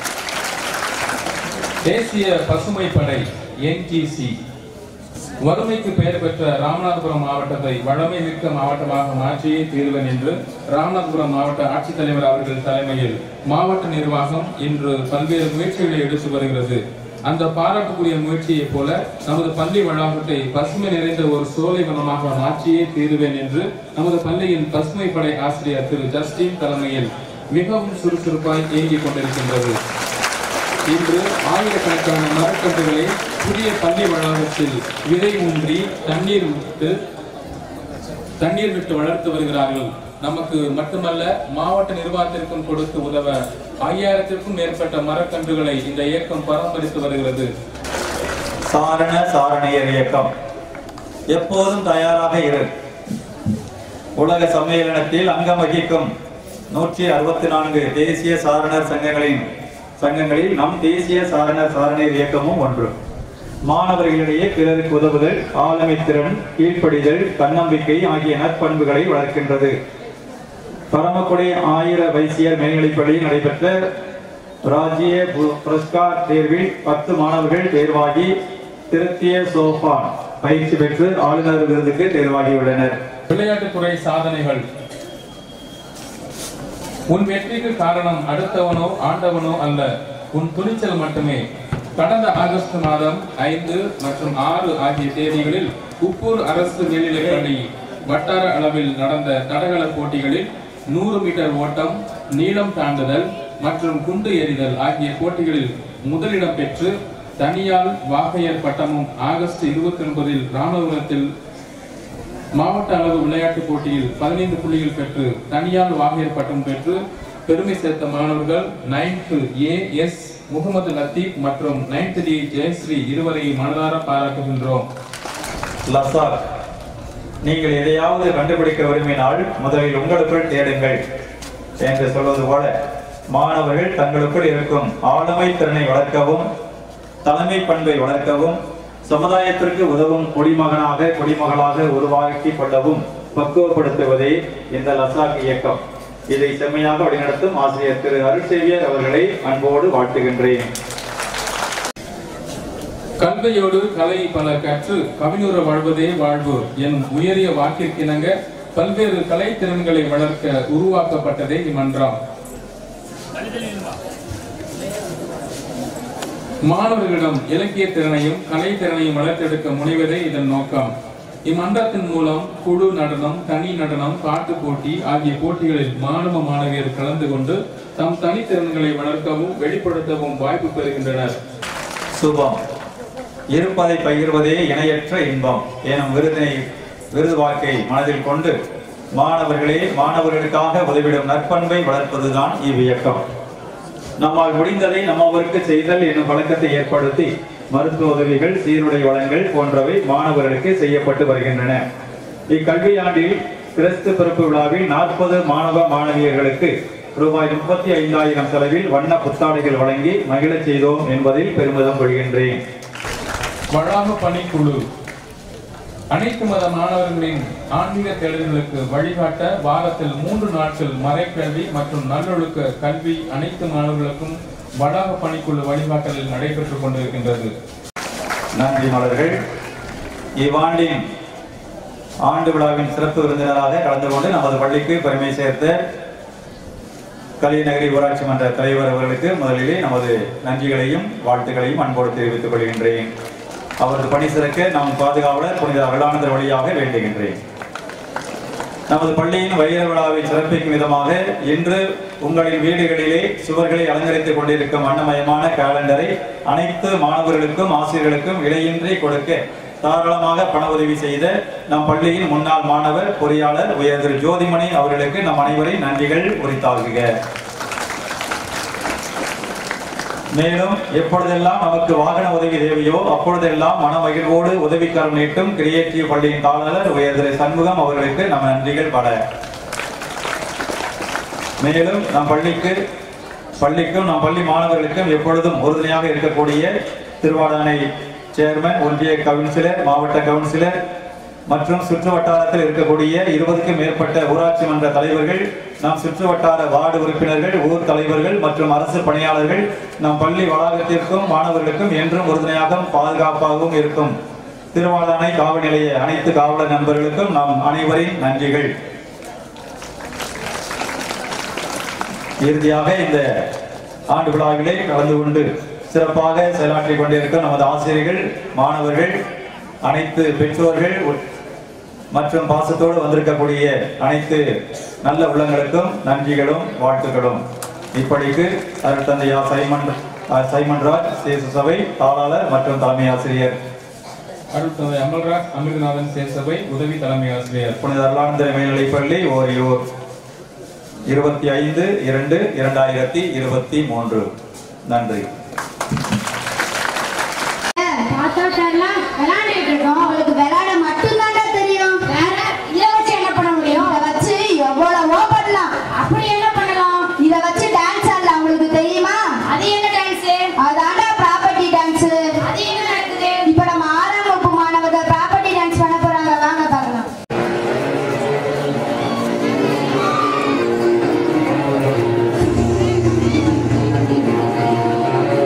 தேசிய பசுமை படை என்டிசி வறுமைக்கு பெயர் பெற்ற ராமநாதபுரம் மாவட்டத்தை வளமை மிக்க மாவட்டமாக மாற்றியே தீர்வன் என்று ராமநாதபுரம் மாவட்ட ஆட்சித்தலைவர் அவர்கள் தலைமையில் மாவட்ட நிர்வாகம் இன்று பல்வேறு முயற்சிகளை எடுத்து வருகிறது அந்த பாராட்டுக்குரிய முயற்சியைப் போல நமது பள்ளி வளாகத்தை பசுமை நிறைந்த ஒரு சோலை வனமாக மாற்றியே தீருவேன் என்று நமது பள்ளியின் பசுமை படை ஆசிரியர் திரு ஜஸ்டின் தலைமையில் மிகவும் சுறுசுறுப்பாய் இயங்கிக் கொண்டிருக்கின்றது இன்று ஆயிரக்கணக்கான மரக்கன்றுகளை புதிய பள்ளி வளாகத்தில் விதை ஊன்றி தண்ணீர் விட்டு தண்ணீர் விட்டு வளர்த்து வருகிறார்கள் நமக்கு மட்டுமல்ல மாவட்ட நிர்வாகத்திற்கும் கொடுத்து உதவ ஐயாயிரத்திற்கும் மேற்பட்ட மரக்கன்றுகளை இந்த இயக்கம் பராமரித்து வருகிறது சாரண சாரணியர் இயக்கம் எப்போதும் தயாராக இரு உலக சம்மேளனத்தில் அங்கம் வகிக்கும் நூற்றி அறுபத்தி நான்கு தேசிய சாரணர் சங்கங்களின் சங்கங்களில் நம் தேசிய சாரணர் சாரணியர் இயக்கமும் ஒன்று மாணவர்களிடையே பிறருக்கு உதவுதல் ஆளுமை திறன் கீழ்ப்படிதல் தன்னம்பிக்கை ஆகிய நற்பண்புகளை வளர்க்கின்றது பரமக்குடி ஆயிர வைசியர் மேல்நிலைப்பள்ளியில் நடைபெற்ற ராஜ்ய பு- புரஸ்கார் தேர்வில் பத்து மாணவர்கள் தேர்வாகி திருத்திய சோபான் பயிற்சி பெற்று ஆளுநர் விருதுக்கு தேர்வாகியுள்ளனர் விளையாட்டுத்துறை சாதனைகள் உன் வெற்றிக்கு காரணம் அடுத்தவனோ ஆண்டவனோ அல்ல உன் துணிச்சல் மட்டுமே கடந்த ஆகஸ்ட் மாதம் ஐந்து மற்றும் ஆறு ஆகிய தேதிகளில் உப்பூர் அரசு மேல்நிலைப்பள்ளி வட்டார அளவில் நடந்த தடகள போட்டிகளில் நூறு மீட்டர் ஓட்டம் நீளம் தாண்டுதல் மற்றும் குண்டு எறிதல் ஆகிய போட்டிகளில் முதலிடம் பெற்று தனியால் வாகையர் பட்டமும் ஆகஸ்ட் இருபத்தி ஒன்பதில் ராமநாதபுரத்தில் மாவட்ட அளவு விளையாட்டுப் போட்டியில் பதினைந்து புள்ளிகள் பெற்று தனியார் வாகையர் பட்டம் பெற்று பெருமை சேர்த்த மாணவர்கள் ninth A S Mohammed Latheef மற்றும் நைன்த் டி ஜெயஸ்ரீ இருவரையும் மனதார பாராட்டுகின்றோம் லசாக் நீங்கள் எதையாவது கண்டுபிடிக்க விரும்பினால் முதலில் உங்களுக்குள் தேடுங்கள் என்று சொல்வது போல மாணவர்கள் தங்களுக்குள் இருக்கும் ஆளுமை திறனை வளர்க்கவும் தலைமை பண்பை வளர்க்கவும் சமுதாயத்திற்கு உதவும் குடிமகனாக குடிமகளாக உருவாக்கி கொள்ளவும் பக்குவப்படுத்துவதே இந்த லசாக் இயக்கம் இதை செம்மையாக வழிநடத்தும் ஆசிரியர் திரு அருட்செவியர் அவர்களை அன்போடு வாழ்த்துகின்றேன் கல்வியோடு கலை பல கற்று கவிஞர வாழ்வதே வாழ்வு எனும் உயரிய வாக்கிற்கிணங்க பல்வேறு கலை திறன்களை வளர்க்க உருவாக்கப்பட்டதே இம்மன்றம் மாணவர்களிடம் இலக்கிய திறனையும் கலை திறனையும் வளர்த்தெடுக்க முனைவதே இதன் நோக்கம் இம்மன்றத்தின் மூலம் குழு நடனம் தனி நடனம் பாட்டு போட்டி ஆகிய போட்டிகளில் மாணவ மாணவியர் கலந்து கொண்டு தம் தனித்திறன்களை வளர்க்கவும் வெளிப்படுத்தவும் வாய்ப்பு பெறுகின்றனர் சுபம் இருப்பதை பகிர்வதே இணையற்ற இன்பம் எனும் விருதினை விருது வாக்கை மனதில் கொண்டு மாணவர்களே மாணவர்களுக்காக உதவிடும் நற்பண்பை வளர்ப்பதுதான் இவ்வியக்கம் நம்மால் முடிந்ததை நம்மவருக்கு செய்தல் என்னும் பழக்கத்தை ஏற்படுத்தி மருத்துவ உதவிகள் சீருடை வளங்கள் போன்றவை மாணவர்களுக்கு செய்யப்பட்டு வருகின்றன இக்கல்வியாண்டில் கிறிஸ்து பிறப்பு விழாவில் நாற்பது மாணவ மாணவியர்களுக்கு ரூபாய் முப்பத்தி ஐந்தாயிரம் செலவில் வண்ண புத்தாடைகள் வழங்கி மகிழச் செய்தோம் என்பதில் பெருமிதம் கொள்கின்றேன் வளாக பணிக்குழு அனைத்து மத மாணவர்களின் ஆன்மீக தேடல்களுக்கு வழிகாட்ட வாரத்தில் மூன்று நாட்கள் மறைக்கல்வி மற்றும் நல்லொழுக்க கல்வி அனைத்து மாணவர்களுக்கும் வளாக பணிக்குழு வழிகாட்டலில் நடைபெற்றுக் கொண்டிருக்கின்றது நன்றி மலர்கள் இவ்வாண்டின் ஆண்டு விழாவின் சிறப்பு விருந்தினராக கலந்து கொண்டு நமது பள்ளிக்கு பெருமை சேர்த்த கலிநகரி ஊராட்சி மன்ற தலைவர் அவர்களுக்கு முதலிலே நமது நன்றிகளையும் வாழ்த்துக்களையும் அன்போடு தெரிவித்துக் கொள்கின்றேன் அவரது பணி சிறக்க நாம் பாதுகாவலர் புனித அருளானந்தர் வழியாக வேண்டுகின்றேன் நமது பள்ளியின் வைர விழாவை சிறப்பிக்கும் விதமாக இன்று உங்களின் வீடுகளிலே சுவர்களை அலங்கரித்துக் கொண்டிருக்கும் வண்ணமயமான காலண்டரை அனைத்து மாணவர்களுக்கும் ஆசிரியர்களுக்கும் விலையின்றி கொடுக்க தாராளமாக பண உதவி செய்த நம் பள்ளியின் முன்னாள் மாணவர் பொறியாளர் உயர் திரு ஜோதிமணி அவர்களுக்கு நம் அனைவரின் நன்றிகள் உரித்தாகுக மேலும் எப்பொழுதெல்லாம் நமக்கு வாகன உதவி தேவையோ அப்பொழுதெல்லாம் மன மகிழ்வோடு உதவிக்கரம் நீட்டும் கிரியேட்டிவ் பள்ளியின் தாளர் உயர் திரு சண்முகம் அவர்களுக்கு நம் நன்றிகள் பட மேலும் நம் பள்ளிக்கு பள்ளிக்கும் நம் பள்ளி மாணவர்களுக்கும் எப்பொழுதும் உறுதுணையாக இருக்கக்கூடிய திருவாடானை சேர்மன் ஒன்றிய கவுன்சிலர் மாவட்ட கவுன்சிலர் மற்றும் சுற்று வட்டாரத்தில் இருக்கக்கூடிய இருபதுக்கும் மேற்பட்ட ஊராட்சி மன்ற தலைவர்கள் நம் சுற்று வட்டார வார்டு உறுப்பினர்கள் ஊர் தலைவர்கள் மற்றும் அரசு பணியாளர்கள் நம் பள்ளி வளாகத்திற்கும் மாணவர்களுக்கும் என்றும் உறுதுணையாகவும் பாதுகாப்பாகவும் இருக்கும் திருவாடானை காவல் நிலைய அனைத்து காவலர் நண்பர்களுக்கும் நம் அனைவரின் நன்றிகள் இறுதியாக இந்த ஆண்டு விழாவிலே கலந்து கொண்டு சிறப்பாக செயலாற்றிக் கொண்டிருக்கும் நமது ஆசிரியர்கள் மாணவர்கள் அனைத்து பெற்றோர்கள் உட்- மற்றும் பாசத்தோடு வந்திருக்கக்கூடிய அனைத்து நல்ல உள்ளங்களுக்கும் நன்றிகளும் வாழ்த்துக்களும் இப்படிக்கு அருட்தந்தையா சைமன் அஹ், சைமன்ராஜ் சேசு சபை தாளாளர் மற்றும் தலைமை ஆசிரியர் அருட்தந்தை அமல்ராஜ் அமிர்தநாதன் சேசபை உதவி தலைமை ஆசிரியர் புனித அருளானந்தர மேல்நிலைப்பள்ளி ஓரியூர் இருபத்தி ஐந்து இரண்டு இரண்டாயிரத்தி இருபத்தி மூன்று நன்றி தாத்தாட்டெல்லாம் விளையாண்டுட்டு இருக்கோம் உங்களுக்கு விளையாட மட்டும்தான்டா தெரியும் வேற இதை வச்சு என்ன பண்ண முடியும் இதை வச்சு எவ்வளவோ பண்ணலாம் அப்படி என்ன பண்ணலாம் இதை வச்சு டான்ஸ் ஆடலாம் உங்களுக்கு தெரியுமா அது என்ன டான்ஸ் அதான்டா ப்ராப்பர்ட்டி டான்ஸ் அது என்ன நடக்குது இப்போ நம்ம ஆறாம் வகுப்பு மாணவர்கள் ப்ராப்பர்ட்டி டான்ஸ் பண்ண போறாங்க வாங்க பார்க்கலாம் ஆ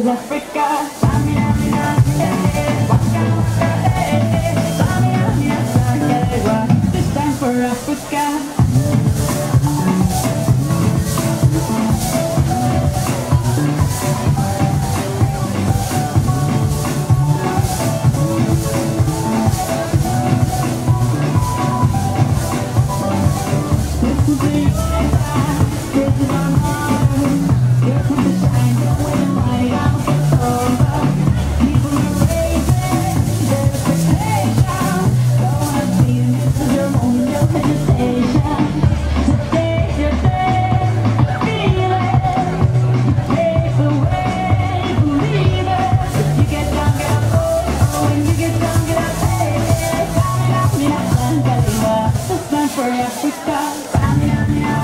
is Africa. This time for Africa. For Africa.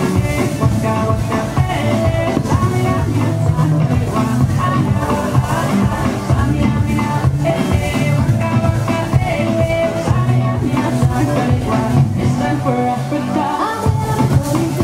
It's time for Africa.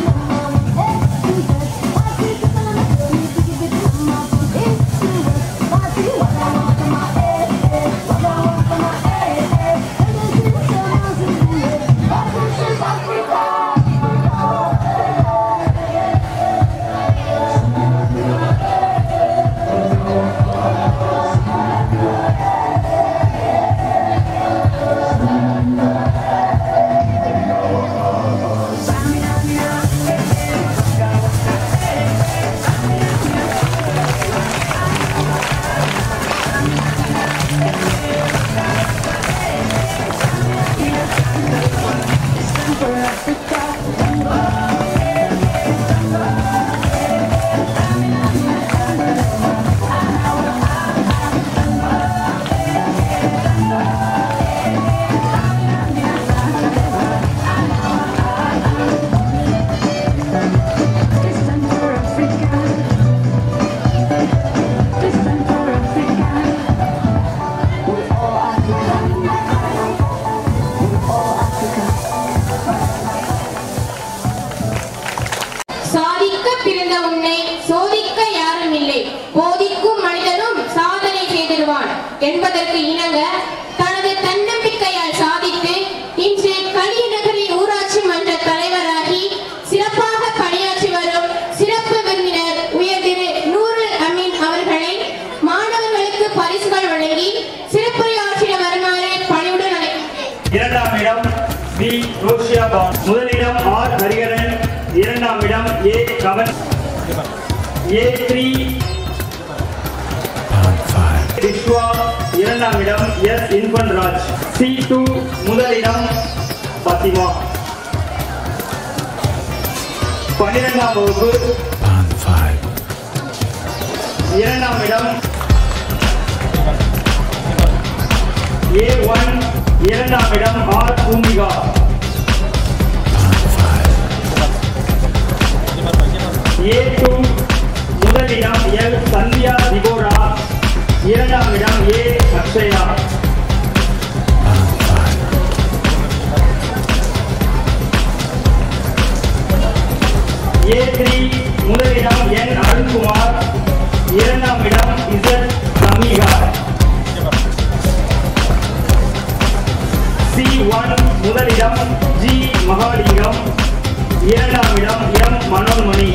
for Africa. This time for Africa. This time for Africa. We're all Africa. We're all Africa. சாதிக்க பிறந்த உன்னை சோதிக்க யாரும் இல்லை போதிக்கும் மனிதனும் சாதனை செய்திடுவான் என்பதற்கு இணங்க தனது தன்னம்பிக்கையால் சாதித்து இன்று கலிநகரி ஊராட்சி மன்ற தலைவராகி சிறப்பாக பணியாற்றி வரும் சிறப்பு விருந்தினர் உயர் திரு நூருல் அமீன் அவர்களை மாணவர்களுக்கு பரிசுகள் வழங்கி சிறப்புரையாற்றிட வருமாறு பணியுடன் அழைக்கின்றேன் இரண்டாம் இடம் பி ரோஷியா பான் முதலிடம் ஆர் ஹரிகரன் இரண்டாம் இடம் ஏ கவன் ஏ த்ரீ விஸ்வா இரண்டாம் இடம் S Inban Raj C two முதலிடம் பத்திமா பன்னிரெண்டாம் வகுப்பு இரண்டாம் இடம் ஏ ஒன் இரண்டாம் இடம் ஆர் பூமிகா ஏ டூ முதலிடம் எல் சந்தியா திபோரா இரண்டாம் இடம் ஏ அக்ஷயா ஏ த்ரீ முதலிடம் என் அருண்குமார் இரண்டாம் இடம் இசட் சமீகா சி ஒன் முதலிடம் ஜி மகாலிங்கம் இரண்டாம் இடம் எம் மனோன்மணி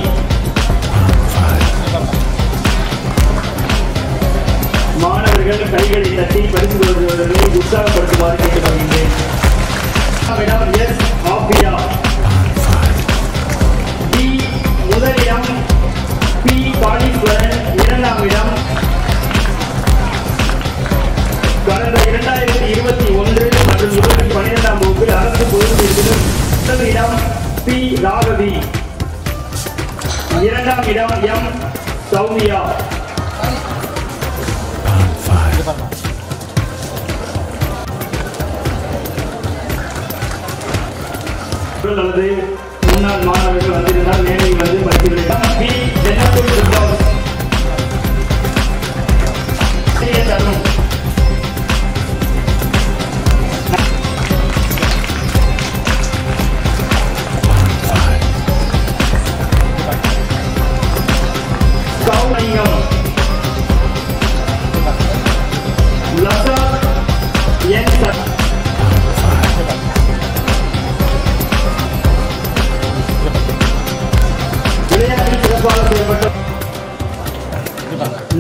மாணவர்கள் கைகளை தட்டி பரிசு பெறுவதை உற்சாகப்படுத்துமாறு கேட்டுக்கொள்கின்றேன் இரண்டாம் இடம் எஸ் ஆபியா டி முதலிடம் பி பாணீஸ்வரன் இரண்டாம் இடம் கடந்த இரண்டாயிரத்தி இருபத்தி ஒன்று மற்றும் இருபத்தி பன்னிரெண்டாம் வகுப்பில் அரசு பொதுப்பில் முதல் இடம் பி ராகவி இரண்டாம் இடம் எம் சௌமியா அல்லது முன்னாள் மாணவர்கள் வந்திருந்தால் மேடையில் வந்து படித்துள்ளேன் B Jennabul Firdous. C. S. Arun கௌமணியம்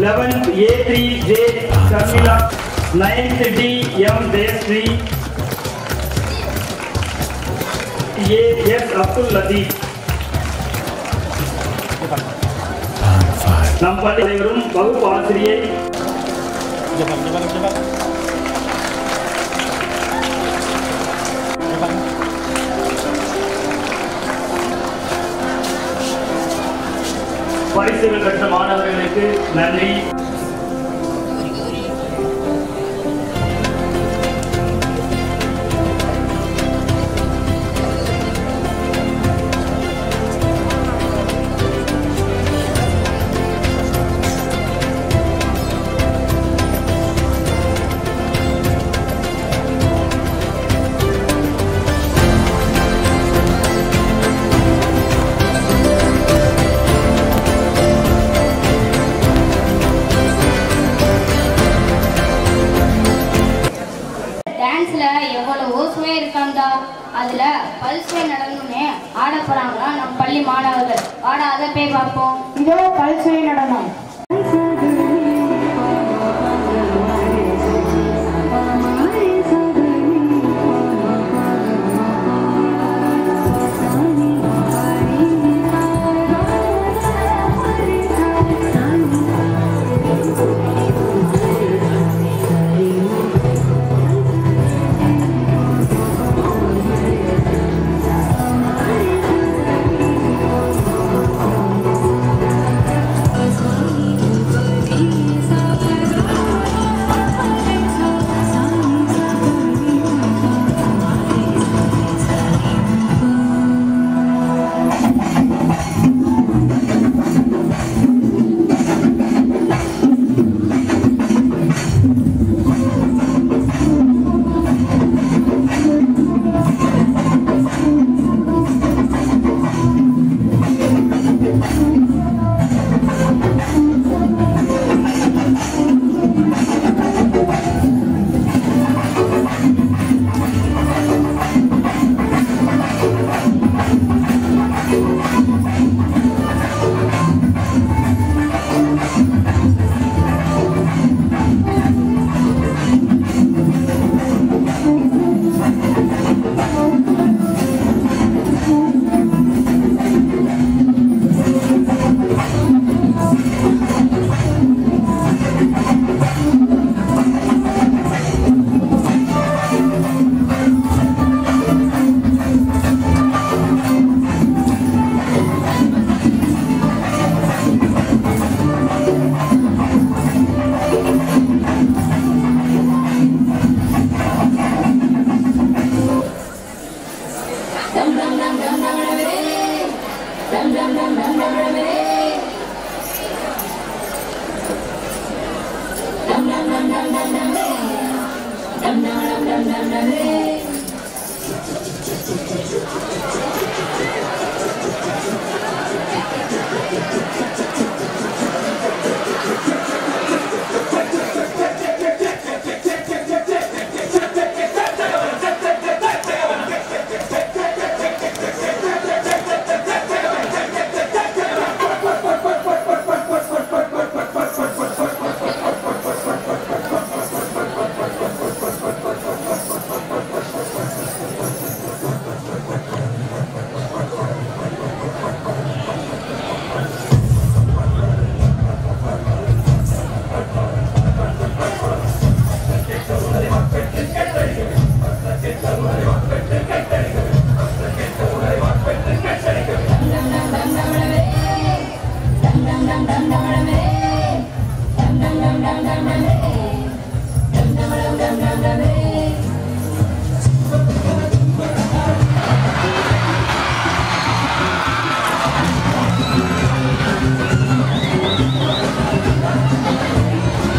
11th A3J Sharmila, 9th D M Jayashree, A S Abdul Latif. நம் பள்ளி தலைவரும் வகுப்பு ஆசிரியை பரிசுகள் பெற்ற மாணவர்களுக்கு நன்றி டான்ஸ்ல எவ்வளவோ சுவை இருக்காண்டா அதுல பல்சுவை நடனம்னு ஆட போறாங்களா நம் பள்ளி மாணவர்கள் ஆட அதை போய் பார்ப்போம் இதோ பல்சுவை நடனம்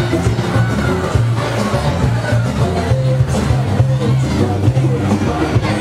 Thank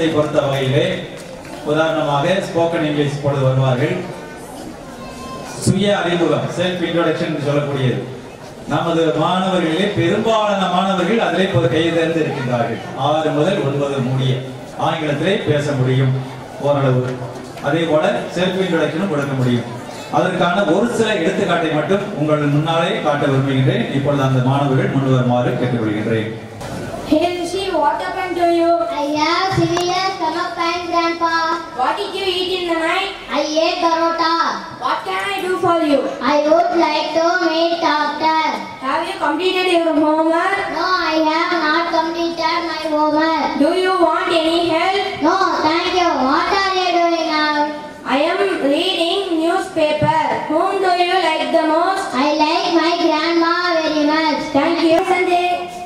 ஆங்கிலத்தை பொறுத்த வகையிலே உதாரணமாக ஸ்போக்கன் இங்கிலீஷ் இப்பொழுது வருவார்கள் சுய அறிமுகம் செல்ஃப் இன்ட்ரோடக்ஷன் சொல்லக்கூடியது நமது மாணவர்களிலே பெரும்பாலான மாணவர்கள் அதிலே இப்போது கைதேர்ந்து இருக்கின்றார்கள் ஆறு முதல் ஒன்பது முடிய ஆங்கிலத்திலே பேச முடியும் ஓரளவு அதே போல செல்ஃப் இன்ட்ரோடக்ஷனும் கொடுக்க முடியும் அதற்கான ஒரு சில எடுத்துக்காட்டை மட்டும் உங்கள் முன்னாலே காட்ட விரும்புகின்றேன் இப்பொழுது அந்த மாணவர்கள் முன் வருமாறு கேட்டுக்கொள்கின்றேன் Hey Rishi, what happened to you? I have severe stomach pain, Grandpa. What did you eat in the night? I ate parota. What can I do for you? I would like to meet doctor. Have you completed your homework? No, I have not completed my homework. Do you want any help? No, thank you. What are you doing now? I am reading newspaper. Whom do you like the most? I like my grandma very much. Thank you, Sanjay.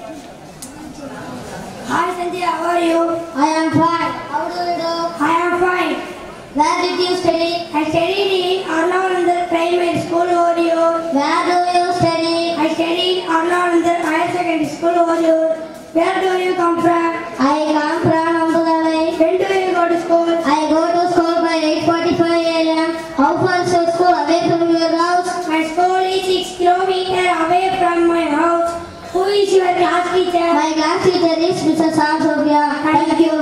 Hi Sanjay, how are you? I am fine. How do you do? I am fine. Where did you study? I studied in Arnavandar Primary School, Oriur. Where do you study? I studied Arnavandar Higher Secondary School, Oriur. Where do you come from? I come from Ambudalai. When do you go to school? I go to school by 8.45 a.m. How far is your school away from your house? My school is 6 kilometers away from my house. Who is your class teacher? My class teacher is Mrs. Sam Sophia. Thank you.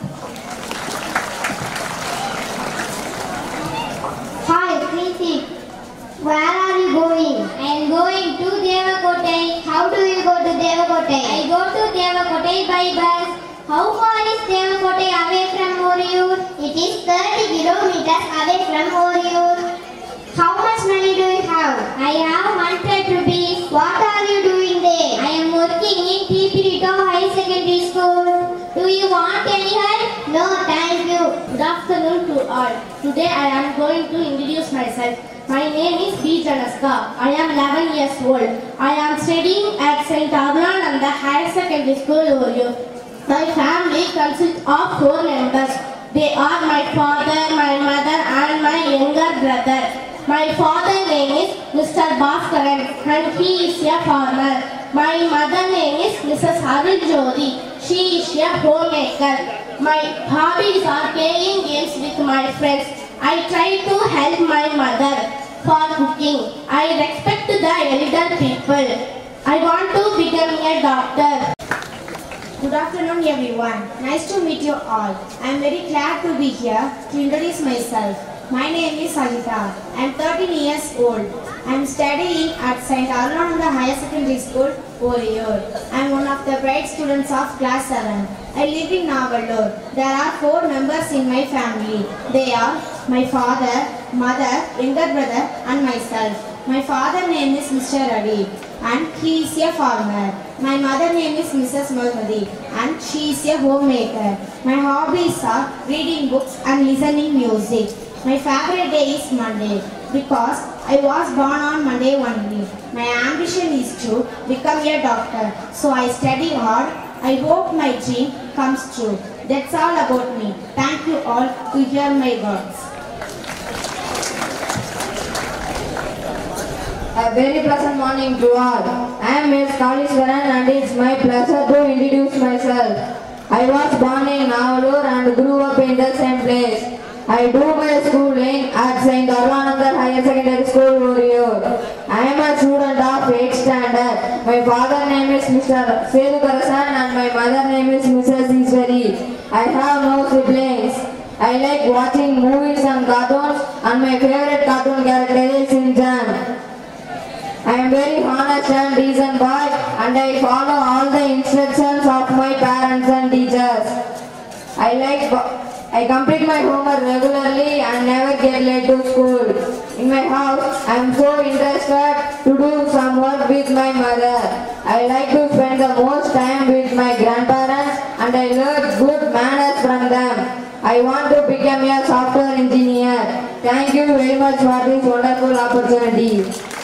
Hi, Preeti. Where are you going? I am going to Devakote. How do you go to Devakote? I go to Devakote by bus. How far is Devakote away from Oriur? It is 30 kilometers away from Oriur. How much money do you have? I have 100 rupees. What are you doing there? I am working in Tipirito High Secondary School. Do you want any help? No, thank you. Good afternoon to all. Today I am going to introduce myself. My name is B. Janaska. I am 11 years old. I am studying at St. and the Higher Secondary School, Orio. My family consists of four members. They are my father, my mother and my younger brother. My father name is Mr. Bhaskaran and he is a farmer. My mother name is Mrs. Harul Jodi. She is a homemaker. My hobbies are playing games with my friends. I try to help my mother for cooking. I respect the elder people. I want to become a doctor. Good afternoon everyone. Nice to meet you all. I am very glad to be here to introduce myself. My name is Savita. I am 13 years old. I am studying at St. Arnonda Higher Secondary School, Oriur. I am one of the bright students of class 7. I live in Navalur. There are four members in my family. They are my father, mother, younger brother and myself. My father name is Mr. Ravi and he is a farmer. My mother name is Mrs. Malmadi and she is a homemaker. My hobbies are reading books and listening music. My favorite day is Monday because I was born on Monday only. My ambition is to become a doctor. So I study hard. I hope my dream comes true. That's all about me. Thank you all to hear my words. A very pleasant morning to all. I am Ms. Kaliswaran and it's my pleasure to introduce myself. I was born in Navalur and grew up in the same place. I do my schooling at St. Arvanandar Higher Secondary School, Uriur. I am a student of 8th standard. My father name is Mr. Sedukarasan and my mother name is Mrs. Iswari. I have no siblings. I like watching movies and cartoons and my favorite cartoon character is Shinchan. I am very honest and decent boy and I follow all the instructions of my parents and teachers. I like bo- I complete my homework regularly and never get late to school. In my house, I am so interested to do some work with my mother. I like to spend the most time with my grandparents and I learn good manners from them. I want to become a software engineer. Thank you very much for this wonderful opportunity.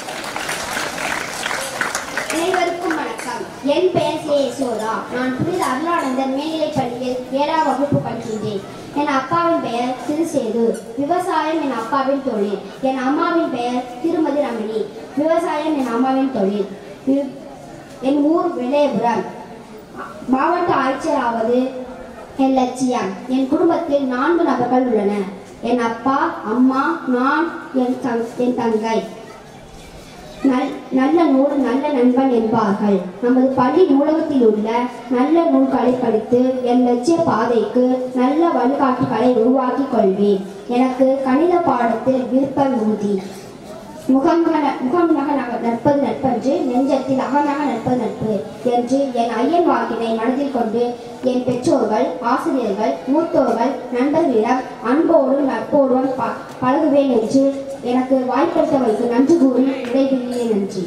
அனைவருக்கும் வணக்கம் என் பெயர் சே யசோதா நான் புனித அருளானந்தர் மேல்நிலைப் பள்ளியில் ஏழாம் வகுப்பு படிக்கின்றேன் என் அப்பாவின் பெயர் திருசேது விவசாயம் என் அப்பாவின் தொழில் என் அம்மாவின் பெயர் திருமதி ரமணி விவசாயம் என் அம்மாவின் தொழில் வி- என் ஊர் விளையபுரம் மாவட்ட ஆட்சியராவது என் லட்சியம் என் குடும்பத்தில் நான்கு நபர்கள் உள்ளனர் என் அப்பா அம்மா நான் என் தங் என் தங்கை நல் நல்ல நூல் நல்ல நண்பன் என்பார்கள் நமது பள்ளி நூலகத்தில் உள்ள நல்ல நூல்களை படித்து என் லட்சிய பாதைக்கு நல்ல வழிகாட்டுகளை உருவாக்கிக் கொள்வேன் எனக்கு கணித பாடத்தில் விருப்பம் உறுதி முகமுக முகமுக நட்பது நட்பன்று நெஞ்சத்தில் அகநக நட்பது நட்பு என்று என் ஐயன் வாக்கினை மனதில் கொண்டு என் பெற்றோர்கள் ஆசிரியர்கள் மூத்தோர்கள் நண்பர்களிடம் அன்போடும் நட்போடும் ப- பழகுவேன் என்று எனக்கு வாய்ப்பளித்தவைக்கு நன்றி கூறி விடைபெறுகிறேன் நன்றி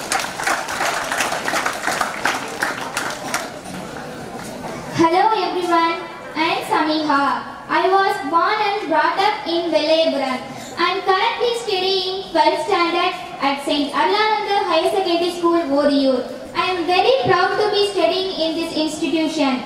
Hello everyone, I am Samiha. I was born and brought up in Velayapuram. I am currently studying 12th standard at St. Arlananda Higher Secondary School, Vodiyur. I am very proud to be studying in this institution.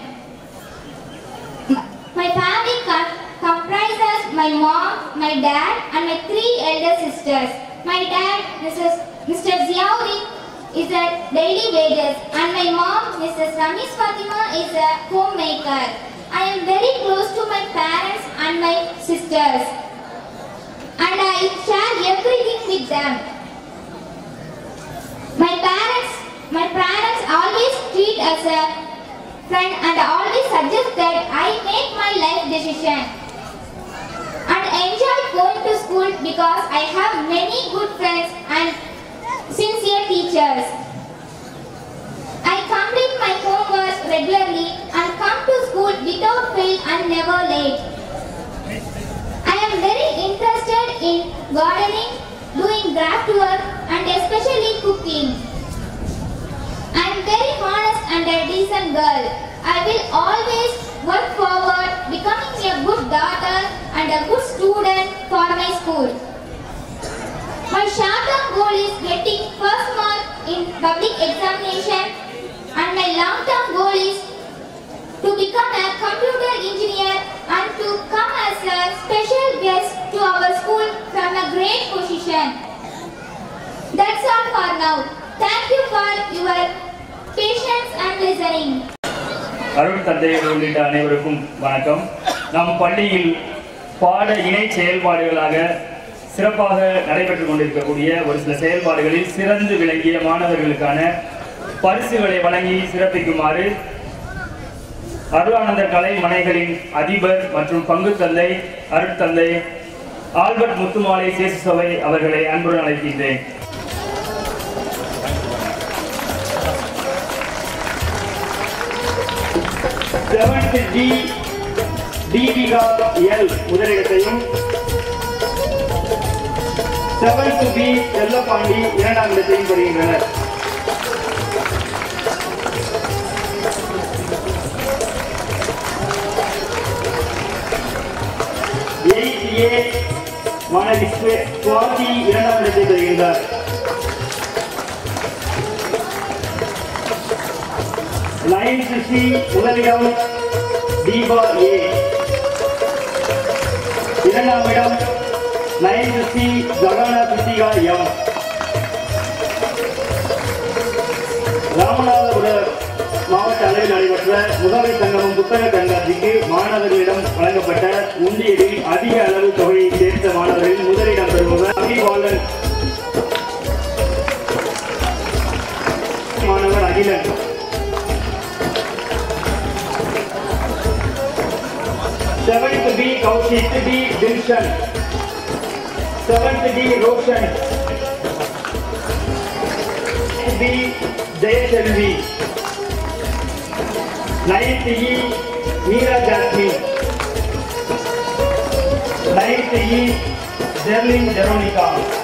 My family com- comprises my mom, my dad and my three elder sisters. My dad, Mrs. Mr. Ziauri, is a daily wages and my mom, Mrs. Ramis Fatima, is a homemaker. I am very close to my parents and my sisters and I share everything with them. My parents, my parents always treat as a friend and always suggest that I make my life decision and enjoy going to school because I have many good friends and sincere teachers. I complete my homework regularly and come to school without fail and never late. I am very interested in gardening, doing craft work and especially cooking. I am very honest and a decent girl. I will always work forward, becoming a good daughter and a good student for my school. My short-term goal is getting first mark in public examination and my long-term goal is to become a computer engineer and to come as a special guest to our school from a great position. That's all for now. Thank you for your patience and listening. அருள் தந்தையர் உள்ளிட்ட அனைவருக்கும் வணக்கம் நம் பள்ளியில் பாட இணை செயல்பாடுகளாக சிறப்பாக நடைபெற்றுக் கொண்டிருக்கக்கூடிய ஒரு சில செயல்பாடுகளில் சிறந்து விளங்கிய மாணவர்களுக்கான பரிசுகளை வழங்கி சிறப்பிக்குமாறு அருளானந்த கலை மனைகளின் அதிபர் மற்றும் பங்கு தந்தை அருட்தந்தை ஆல்பர்ட் முத்துமாலை சேசு சபை அவர்களை அன்புடன் அழைக்கின்றேன் செவன்த் டி தீபிகா எல் முதலிடத்தையும் செவன்த் பி செல்லப்பாண்டி இரண்டாம் இடத்தையும் பெறுகின்றனர் எயிட் ஏ மாணவி ஸ்வே- சுவாதி இரண்டாம் இடத்தை பெறுகின்றார் நைன்த் சி முதலிடம் தீபா ஏ இரண்டாம் இடம் ninth C Jagana Kiruthika M Ramanathapuram மாவட்ட அளவில் நடைபெற்ற முதலை சங்கமம் புத்தக கண்காட்சிக்கு மாணவர்களிடம் வழங்கப்பட்ட உண்டியலில் அதிக அளவு தொகையை சேர்த்த மாணவர்களில் முதலிடம் பெறுபவர் அகிபாலன் மாணவர் Akilan Seventh B Kaushik B Dilshan. Seventh D Roshan. B Jayachandri. Ninth E Meera Jasmine. Ninth E Jerlin Veronica.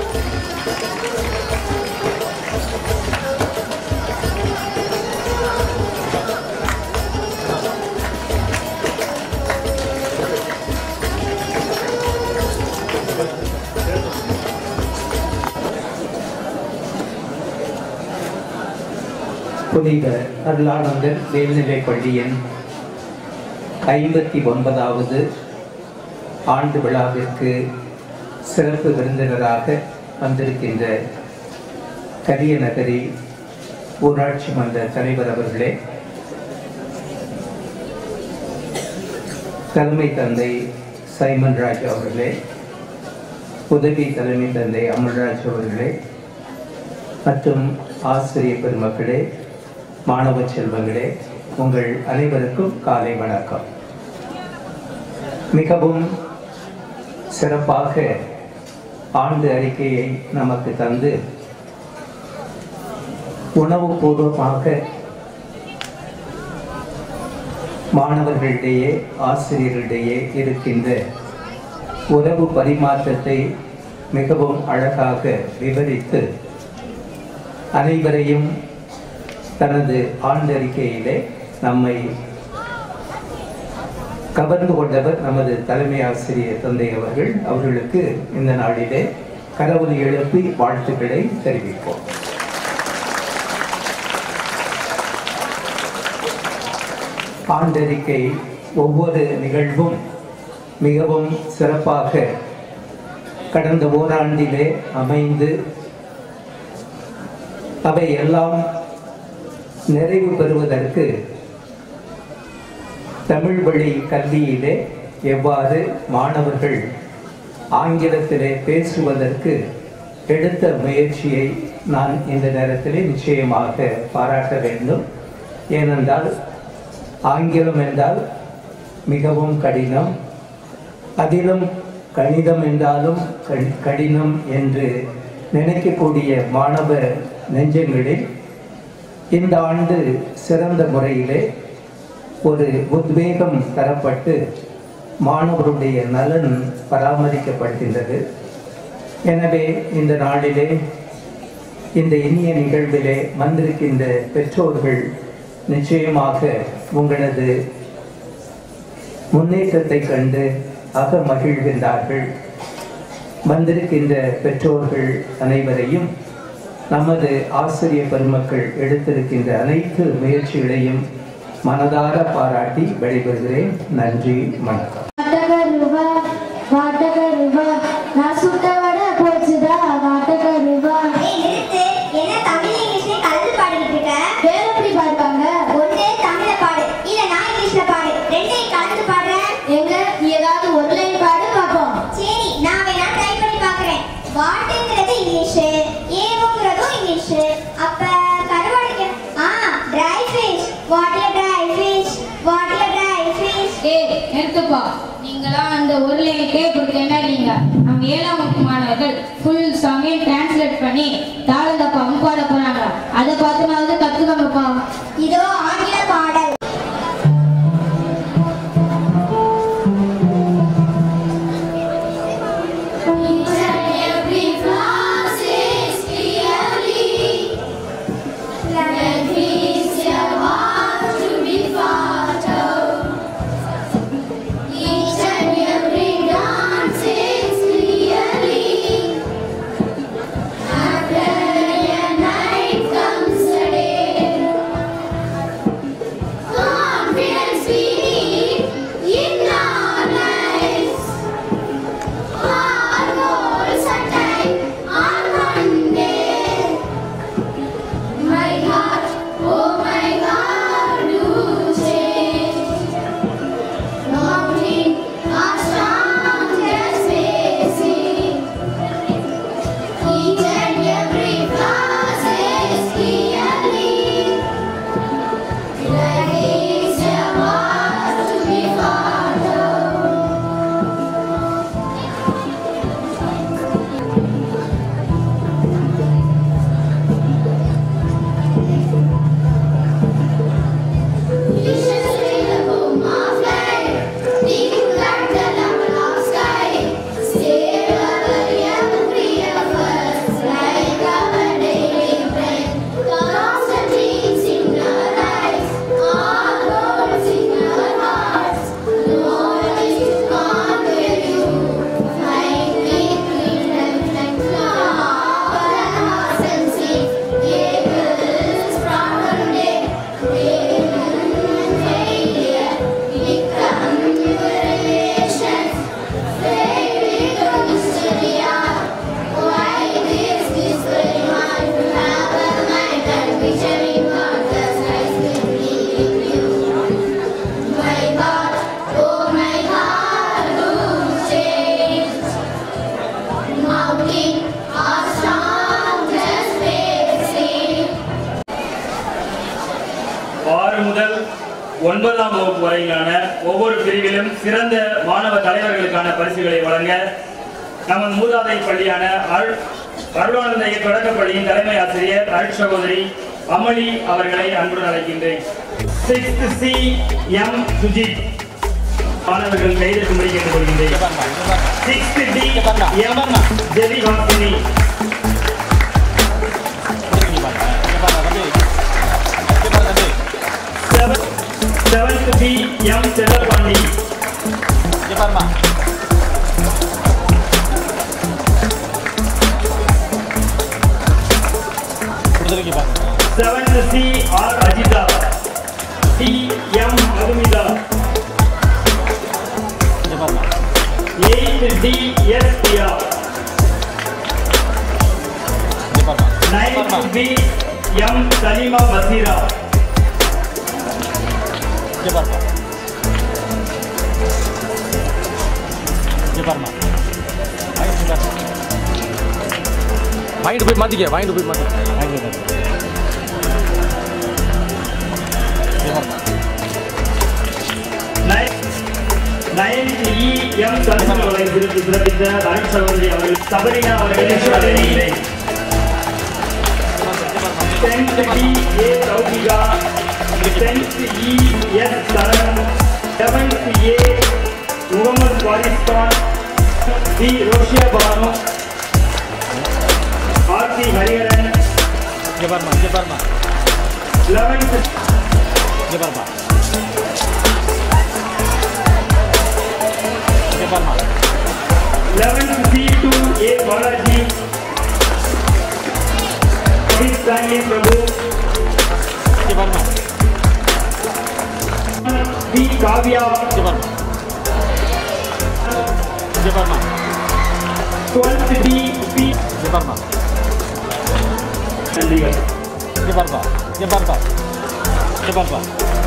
புனித அருளானந்தர் மேல்நிலைப் பள்ளியின் ஐம்பத்தி ஒன்பதாவது ஆண்டு விழாவிற்கு சிறப்பு விருந்தினராக வந்திருக்கின்ற கரியநகரி ஊராட்சி மன்ற தலைவர் அவர்களே தலைமை தந்தை சைமன் ராஜ் அவர்களே உதவி தலைமை தந்தை அமல்ராஜ் அவர்களே மற்றும் ஆசிரியர் பெருமக்களே மாணவ செல்வங்களே உங்கள் அனைவருக்கும் காலை வணக்கம் மிகவும் சிறப்பாக ஆண்டு அறிக்கையை நமக்கு தந்து உணவுபூர்வமாக மாணவர்களிடையே ஆசிரியர்களிடையே இருக்கின்ற உறவு பரிமாற்றத்தை மிகவும் அழகாக விவரித்து அனைவரையும் தனது ஆண்டறிக்கையிலே நம்மை கவர்ந்து கொண்டவர் நமது தலைமை ஆசிரியர் தந்தை அவர்கள் அவர்களுக்கு இந்த நாளிலே கரவொலி எழுப்பி வாழ்த்துக்களை தெரிவிப்போம் ஆண்டறிக்கை ஒவ்வொரு நிகழ்வும் மிகவும் சிறப்பாக கடந்த ஓராண்டிலே அமைந்து அவை எல்லாம் நிறைவு பெறுவதற்கு தமிழ் வழி கல்வியிலே எவ்வாறு மாணவர்கள் ஆங்கிலத்திலே பேசுவதற்கு எடுத்த முயற்சியை நான் இந்த நேரத்திலே நிச்சயமாக பாராட்ட வேண்டும் ஏனென்றால் ஆங்கிலம் என்றால் மிகவும் கடினம் அதிலும் கணிதம் என்றாலும் கடி- கடினம் என்று நினைக்கக்கூடிய மாணவ நெஞ்சங்களில் இந்த ஆண்டு சிறந்த முறையிலே ஒரு உத்வேகம் தரப்பட்டு மாணவருடைய நலன் பராமரிக்கப்படுகின்றது எனவே இந்த நாளிலே இந்த இனிய நிகழ்விலே வந்திருக்கின்ற பெற்றோர்கள் நிச்சயமாக உங்களது முன்னேற்றத்தை கண்டு அக மகிழ்கின்றார்கள் வந்திருக்கின்ற பெற்றோர்கள் அனைவரையும் நமது ஆசிரியர் பெருமக்கள் எடுத்திருக்கின்ற அனைத்து முயற்சிகளையும் மனதார பாராட்டி விடைபெறுகிறேன் நன்றி வணக்கம் வாட்டகருவா வாட்டகருவா நான் சுட்ட வடை போச்சுதா வாட்டகருவா நிறுத்து என்ன தமிழ் இங்கிலீஷ்ல கலந்து பாடிட்டு இருக்க வேற எப்படி பாடுவாங்க ஒண்ணு தமிழ்ல பாடு இல்ல நான் இங்கிலீஷ்ல பாடு ரெண்டையும் கலந்து பாடுறேன் எங்க நீ ஏதாவது ஒரு லைன் பாடு பாப்போம் சரி நான் வேணா ட்ரை பண்ணி பார்க்கறேன் வாட்டுங்கிறது இங்கிலீஷ் ஏவுங்கிறதும் இங்கிலீஷ் அப்ப கருவாடுக்கு ah dry fish water dry fish water dry fish ஏய் நிறுத்துப்பா நீங்களாம் அந்த ஒரு லைனுக்கே இப்படி திண்டாடுறீங்க நம்ம ஏழாம் வகுப்பு மாணவர்கள் ஃபுல் சாங்கையும் டிரான்ஸ்லேட் பண்ணி தாளந்தப்பாவும் பாட போறாங்க அதை பார்த்து நான் வந்து கத்துக்கோங்கப்பா இதோ ஆங்கில பாடல் After ஆறு முதல் ஒன்பதாம் வகுப்பு வரையிலான ஒவ்வொரு பிரிவிலும் சிறந்த மாணவ தலைவர்களுக்கான பரிசுகளை வழங்க நமது மூதாதை பள்ளியான அருள் அருளானந்த தொடக்கப் பள்ளியின் தலைமை ஆசிரியர் அருள் சகோதரி அமளி அவர்களை அன்புடன் அழைக்கின்றேன் சிக்ஸ்த் சி எம் சுஜித் மாணவர்கள் கைதட்டும்படி கேட்டுக்கொள்கின்றேன் sixth D M Jerry Hasini seventh B M Chellapandi seventh C R Ajitha D M Madhumitha eighth D S Piya ninth B M Salima Basira வாங்கிட்டு போய் மாத்திக்க வாங்கிட்டு போய் மாத்திக்க வாங்கிட்டு போய் நயன்த் இ எம் சலீம் அவர்களை குறித்து சிறப்பித்த அருள் சகோதரி அவர்கள் சபரினா அவர்களை வரவேற்கிறேன் tenth D A Sowthika tenth E S Saran seventh A Mohammed Pakistan D Roshiya Banu Aarthi Hariharan இங்க பாருமா இங்க பாருமா லெவன்த் இங்க பாருமா இங்க பாருமா eleventh C two A Balaji please thank Prabhu இங்க பாருமா வி காவ்யா இங்க பாருமா இங்க பாருமா டுவெல்த் டி பி இங்க பாருமா நன்றிகள் இங்க பாருப்பா இங்க பாருப்பா இங்க பாருப்பா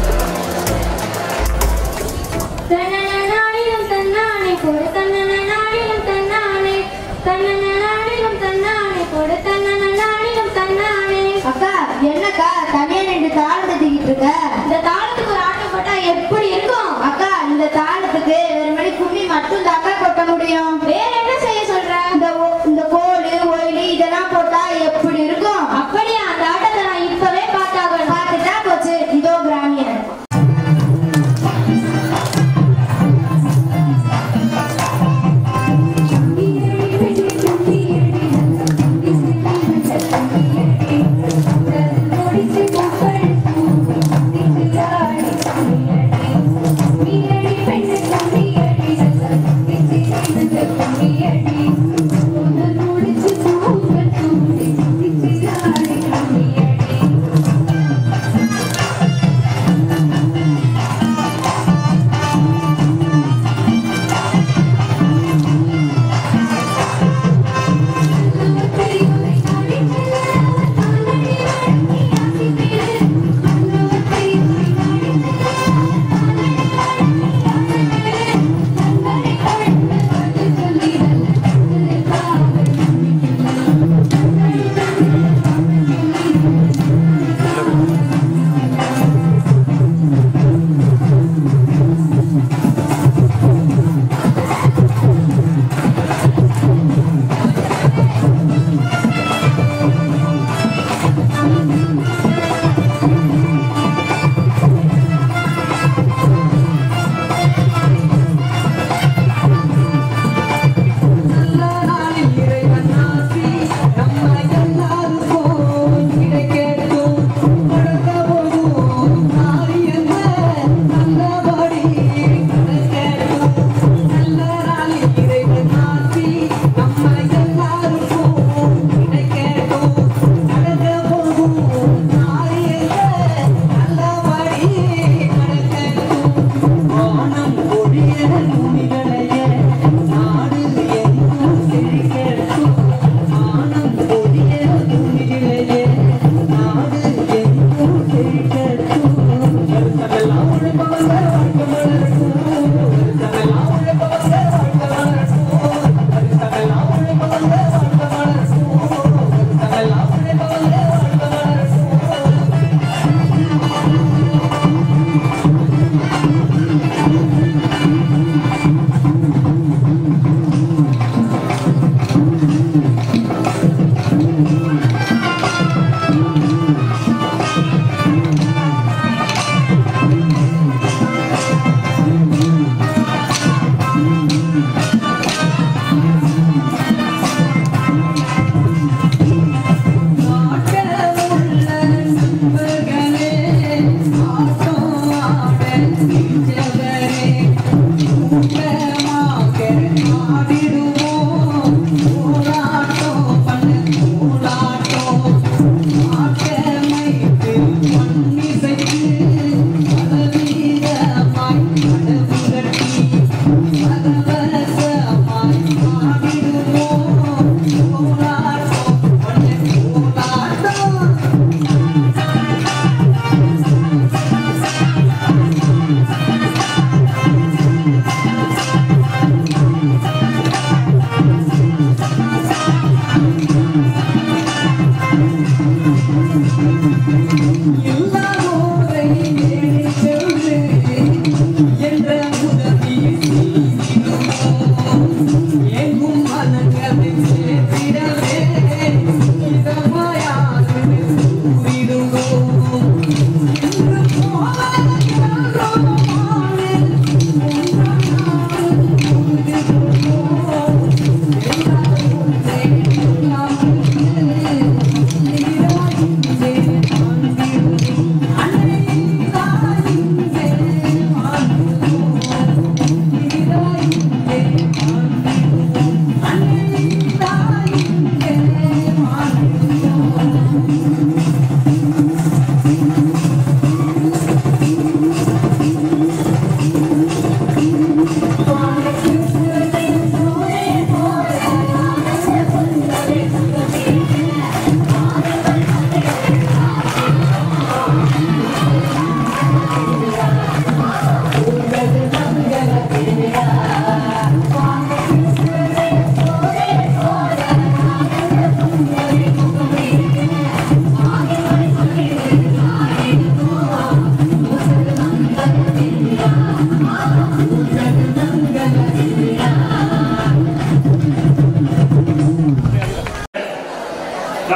தன்னனாடிலும் தன்னானே கொடு தன்னனாடிலும் தன்னானே தன்னனாடிலும் தன்னானே கொடு தன்னனாடிலும் தன்னானே அக்கா என்னக்கா தனியா ரெண்டு தாளம் தட்டிக்கிட்டு இருக்க இந்த தாளத்துக்கு ஒரு ஆட்டம் போட்டா எப்படி இருக்கும் அக்கா இந்த தாளத்துக்கு வெறுமனே கும்மி மட்டும் தாக்கா கொட்ட முடியும் வேற என்ன செய்ய சொல்ற இந்த ஓ- இந்த கோடு ஒயிலு இதெல்லாம் போட்டா எப்படி இருக்கும் அப்படியா அந்த ஆட்டத்தை நான் இப்பவே பார்த்தாகணும் பார்த்துட்டா போச்சு இதோ கிராமியன் முடிச்சு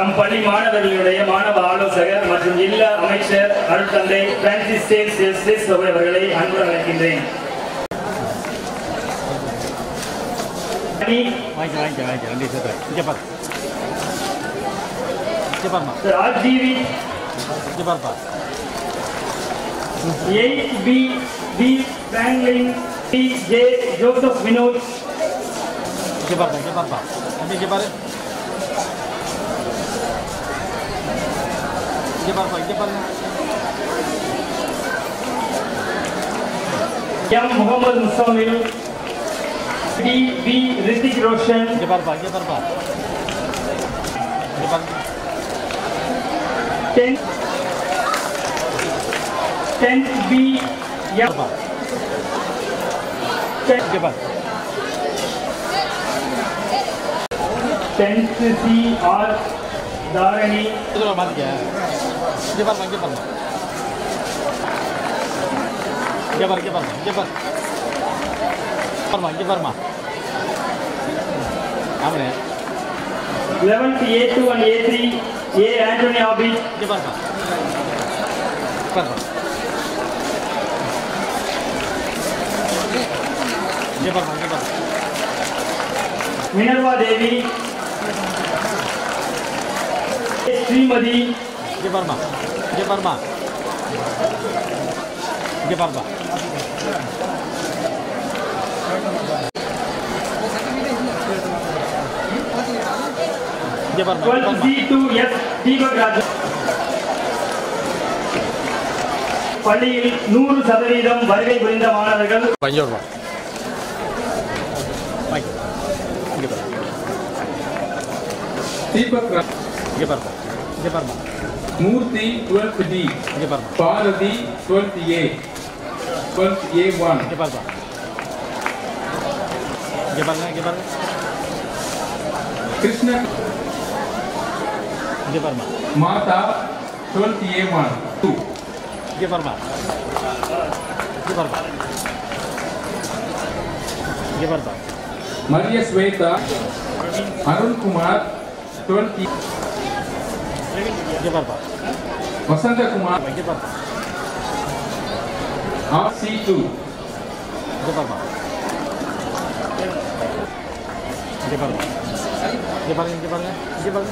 நம் பள்ளி மாணவர்களுடைய மாணவ ஆலோசகர் மற்றும் இல்ல அமைச்சர் அருட்தந்தை பிரான்சிஸ் சேல்ஸ் எஸ் எஸ் அவர்களை அன்புடன் அழைக்கின்றேன் வாங்கிக்க வாங்கிக்க வாங்கிக்க ரெண்டு சேர்த்து இங்கே பாரு இங்கே பாருமா Sir, RGV இங்கே பாருப்பா 8B B Franklin T J Joseph Vinod இங்கே பாருப்பா இங்கே பாருப்பா தம்பி இங்கே பாரு இங்கே பாருப்பா இங்கே பாருங்க M Muhammad Musamil D B Ritik Roshan இங்கே பாருப்பா இங்கே பாருப்பா இங்கே பாருங்க 10 10 B M இங்கே பாரு 10th C R Dharani இதுல மாத்திக்க இங்கே பாருப்பா இங்கே பாருப்பா இங்கே பாரு இங்கே பாருமா இங்கே பாரு பாருமா இங்கே பாருமா ஆமாண்ணே 11th A2 and A3 A Anthony Abid இங்கே பாருப்பா பாருப்பா இங்கே பாருமா இங்கே பாருமா Minerva Devi Srimadi இங்கே பாருமா இங்கே பாருமா இங்கே பாருப்பா இங்கே பாருமா இங்கே 12th பாருமா C2 S Deepak Raja பள்ளியில் நூறு சதவீதம் வருகை புரிந்த மாணவர்கள் பஞ்சம் ரூபா இங்கே பாரு தீபக் ரா- இங்கே பாருப்பா இங்கே பாருமா மூர்த்தி டுவெல்த் டி இங்கே பாருமா Bharathi twelfth A twelfth A one இங்கே பாருப்பா இங்கே பாருங்க இங்கே பாருங்க கிருஷ்ண இங்கே பாருமா மாதா டுவெல்த் ஏ ஒன் டூ இங்கே பாருமா இங்கே பாருப்பா இங்கே பாருப்பா மரிய ஸ்வேதா அருண்குமார் டுவெல்த் இங்கே பாருப்பா வசந்தகுமார் இங்கே பாருப்பா ஆர் சி டூ இங்கே பாருப்பா இங்கே பாருங்க இங்கே பாருங்க இங்கே பாருங்க இங்கே பாருங்க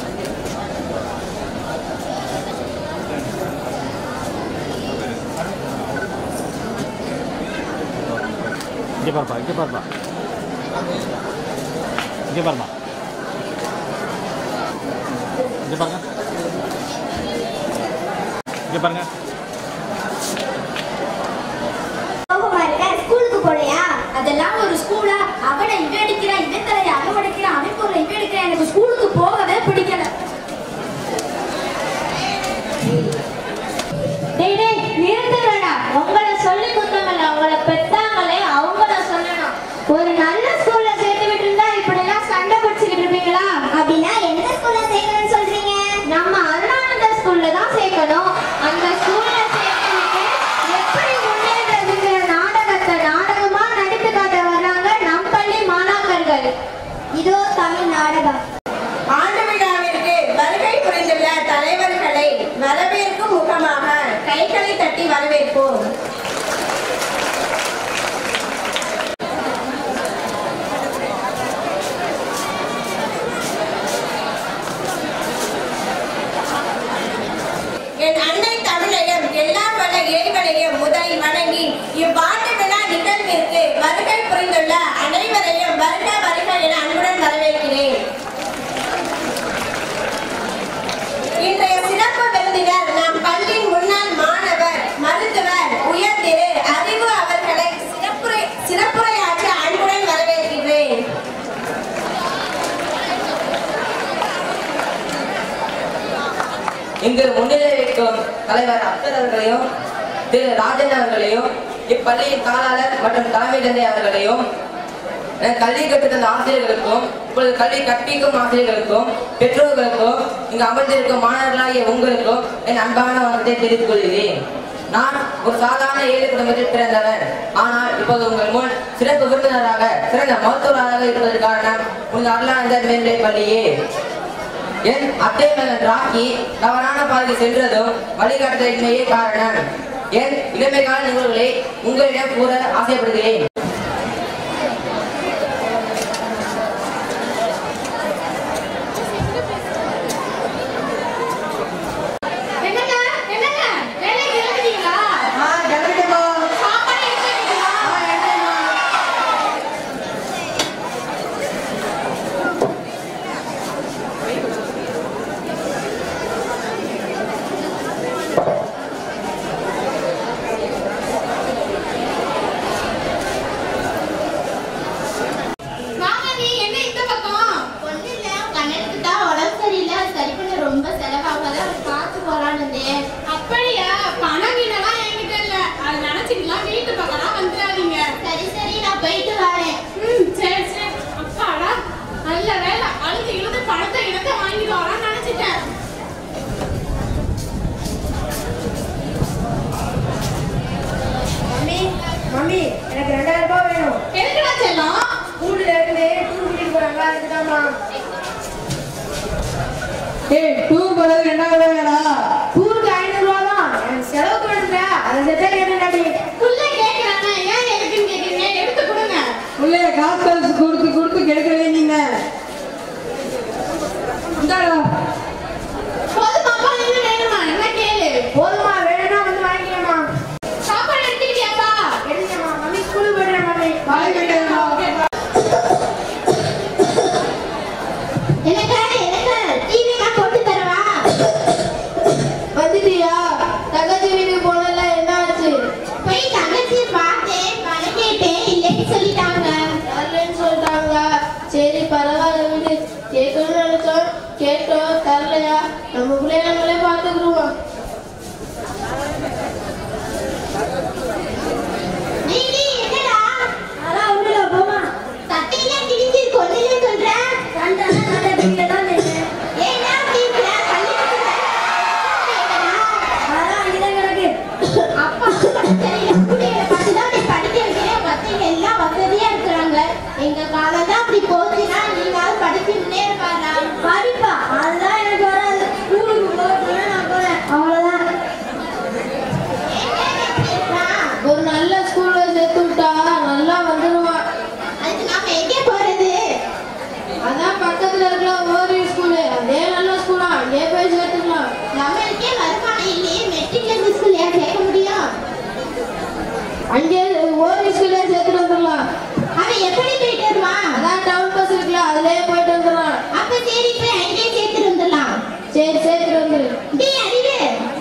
இங்கே பாருப்பா இங்கே பாருப்பா இங்கே பாருமா இங்கே பாருங்க இங்கே பாருங்க கோபமா இருக்க ஸ்கூலுக்கு போலையா அதெல்லாம் ஒரு ஸ்கூலா அவனை இவன் அடிக்கிறான் இவன் தலையை அவன் அடிக்கிறான் அவன் பொருளை இவன் அடிக்கிறான் எனக்கு ஸ்கூலுக்கு போகவே பிடிக்கல டேய் டேய் நிறுத்துங்கடா உங்களை சொல்லி குத்தமில்ல உங்களை பெத்தாங்களே அவங்கள சொல்லணும் ஒரு நல்ல ஸ்கூல்ல சேர்த்து விட்டுருந்தா இப்படி எல்லாம் சண்டை பிடிச்சிக்கிட்டு இருப்பீங்களா அப்படின்னா எந்த ஸ்கூல்ல சேர்க்கணும்னு சொல்றீங்க நம்ம அருணானந்த ஸ்கூல்ல தான் சேர்க்கணும் அந்த ஸ்கூல்ல சேர்த்து விட்டு எப்படி முன்னேறதுங்கிற நாடகத்தை நாடகமா நடித்து காட்ட வர்றாங்க நம் பள்ளி மாணாக்கர்கள் இதோ தமிழ் நாடகம் ஆண்டு விழாவிற்கு வருகை புரிந்துள்ள தலைவர்களை வரவேற்கும் முகமாக கைகளை தட்டி வரவேற்போம் என் அன்னை தமிழையும் எல்லாம் வல்ல இறைவனையும் முதலில் வணங்கி இவ்வாண்டு விழா நிகழ்விற்கு வருகை புரிந்துள்ள அனைவரையும் வருக வருக என அன்புடன் வரவேற்கிறேன் இன்றைய சிறப்பு விருந்தினர் நம் பள்ளியின் முன்னாள் மாணவர் மருத்துவர் உயர்திரு அறிவு அவர்களை சிறப்புரை சிறப்புரையாற்ற அன்புடன் வரவேற்கிறேன் இங்கு முன்னிலை வைக்கும் தலைவர் அப்தர் அவர்களையும் திரு ராஜன் அவர்களையும் இப்பள்ளியின் தாளாளர் மற்றும் தலைமை தந்தை அவர்களையும் அஹ், கல்வி கற்றுத்தந்த ஆசிரியர்களுக்கும் இப்பொழுது கல்வி கற்பிக்கும் ஆசிரியர்களுக்கும் பெற்றோர்களுக்கும் இங்கு அமர்ந்திருக்கும் மாணவர்களாகிய உங்களுக்கும் என் அன்பான வணக்கத்தை தெரிவித்துக் கொள்கிறேன் நான் ஒரு சாதாரண ஏழை குடும்பத்தில் பிறந்தவன் ஆனால் இப்போது உங்கள் முன் சிறப்பு விருந்தினராக சிறந்த மருத்துவராக இருப்பதற்கு காரணம் உங்கள் அருளானந்தர் மேல்நிலைப் பள்ளியே என் அத்தை மகன் ராக்கி தவறான பாதைக்கு சென்றதும் வழிகாட்டுதலின்மையே காரணம் என் இளமை கால நிகழ்வுகளை உங்களிடம் கூற ஆசைப்படுகிறேன் என்னங்க என்னங்க வேலை கிளம்பிட்டீங்களா சாப்பாடு எடுத்து வைக்கீங்களா? வாங்க நீ என்ன இந்த பக்கம் ஒண்ணு இல்ல கண்ணனுக்கு தான் உடம்பு சரியில்லை அது சரி பண்ண ரொம்ப செலவாகாத அவர் பார்த்து போறான்னு அப்படியா பணம் வீணெல்லாம் என்கிட்ட இல்ல அது நினைச்சுக்கலாம் வீட்டு பக்கம்லாம் வந்துடாதீங்க சரி சரி நான் போயிட்டு வரேன் ம் சரி சரி அப்பாடா நல்ல வேலை அழுது இழுது பணத்தை இடத்த வாங்கிட்டு வரான்னு நினைச்சிட்டேன் மம்மி மம்மி எனக்கு ரெண்டாயிரம் ரூபாய் வேணும் எதுக்குடா செல்லம் ஸ்கூல்ல இருந்து டூர் கூட்டிட்டு போறாங்க அதுக்குதாம்மா ஏய் டூர் போறது ரெண்டாயிரம் ரூபாயாடா டூருக்கு ஐநூறு ரூபா தான் எனக்கு செலவுக்கு வேணும்ல அதை சேர்த்தா கேட்டாடி புள்ள கேக்குறாங்க ஏன் எதுக்குன்னு கேக்குறீங்க எடுத்து கொடுங்க உள்ளே காசு காசு கொடுத்து கொடுத்து கெடுக்கவே நீங்க இந்தாடா போதுமாப்பா இன்னும் வேணுமா என்ன கேளு போதுமா வேணும்னா வந்து வாங்கிக்கலாமா சாப்பாடு எடுத்துக்கிட்டியாப்பா எடுங்கம்மா மம்மி ஸ்கூலுக்கு போயிடுறேன் மம்மி எனக்கு எனக்கு டிவி நான் போட்டு தரவா வந்துட்டியா தங்கச்சி வீட்டுக்கு போனல என்ன ஆச்சு போய் தங்கச்சியை பார்த்தேன் பணம் கேட்டேன் இல்லைன்னு சொல்லிட்டாங்க தரலன்னு சொல்லிட்டாங்க சரி பரவாயில்ல விடு கேட்கணும்னு நினைச்சோம் கேட்டோம் தரலையா நம்ம பிள்ளைய நம்மளே பார்த்துக்குருவோம் நீ நீ என்னடா அதான் ஒண்ணுல போமா சட்டையில கிழிஞ்சு கொல்லையில சொல்ற சண்டை சண்டை பிடிக்க தான் நினைக்கிறேன் ஏன்னா அப்படி இருக்கிற கல்யாணத்துல அதான் இதான் கிடக்கு அப்பா படிச்சறியில பிள்ளைகளை பார்த்துதான் நீ படிக்க வைக்கிறேன் மத்தவங்க எல்லாம் வசதியா இருக்கிறாங்க எங்க காலம் தான் அப்படி போச்சுன்னா நீங்களாவது படிச்சு முன்னேற பாரா படிப்பா அதுதான் எனக்கு வராது ஸ்கூலுக்கு போகிறதுல நான் போறேன் அவ்வளவுதான் ஒரு நல்ல ஸ்கூல்ல சேர்த்து விட்டா நல்லா வந்துடுவான் அதுக்கு நாம எங்கே போறது அதான் பக்கத்துல இருக்கிற ஓரி ஸ்கூலு அதே நல்ல ஸ்கூலா அங்கே போய் சேர்த்துக்கலாம் நம்மளுக்கே வருமானம் இல்லையே மெட்ரிகுலேஷன் ஸ்கூல்லையா சேர்க்க முடியும் அங்கே ஓரி ஸ்கூல்லே சேர்த்துட்டு வந்துடலாம் அவன் எப்படி போயிட்டு வருவான் அதான் டவுன் பஸ் இருக்குல்ல அதுலயே போயிட்டு வந்துடலாம் அப்ப சரி போய் அங்கேயே சேர்த்துட்டு வந்துடலாம் சரி சேர்த்துட்டு வந்துரு டீ அறிவு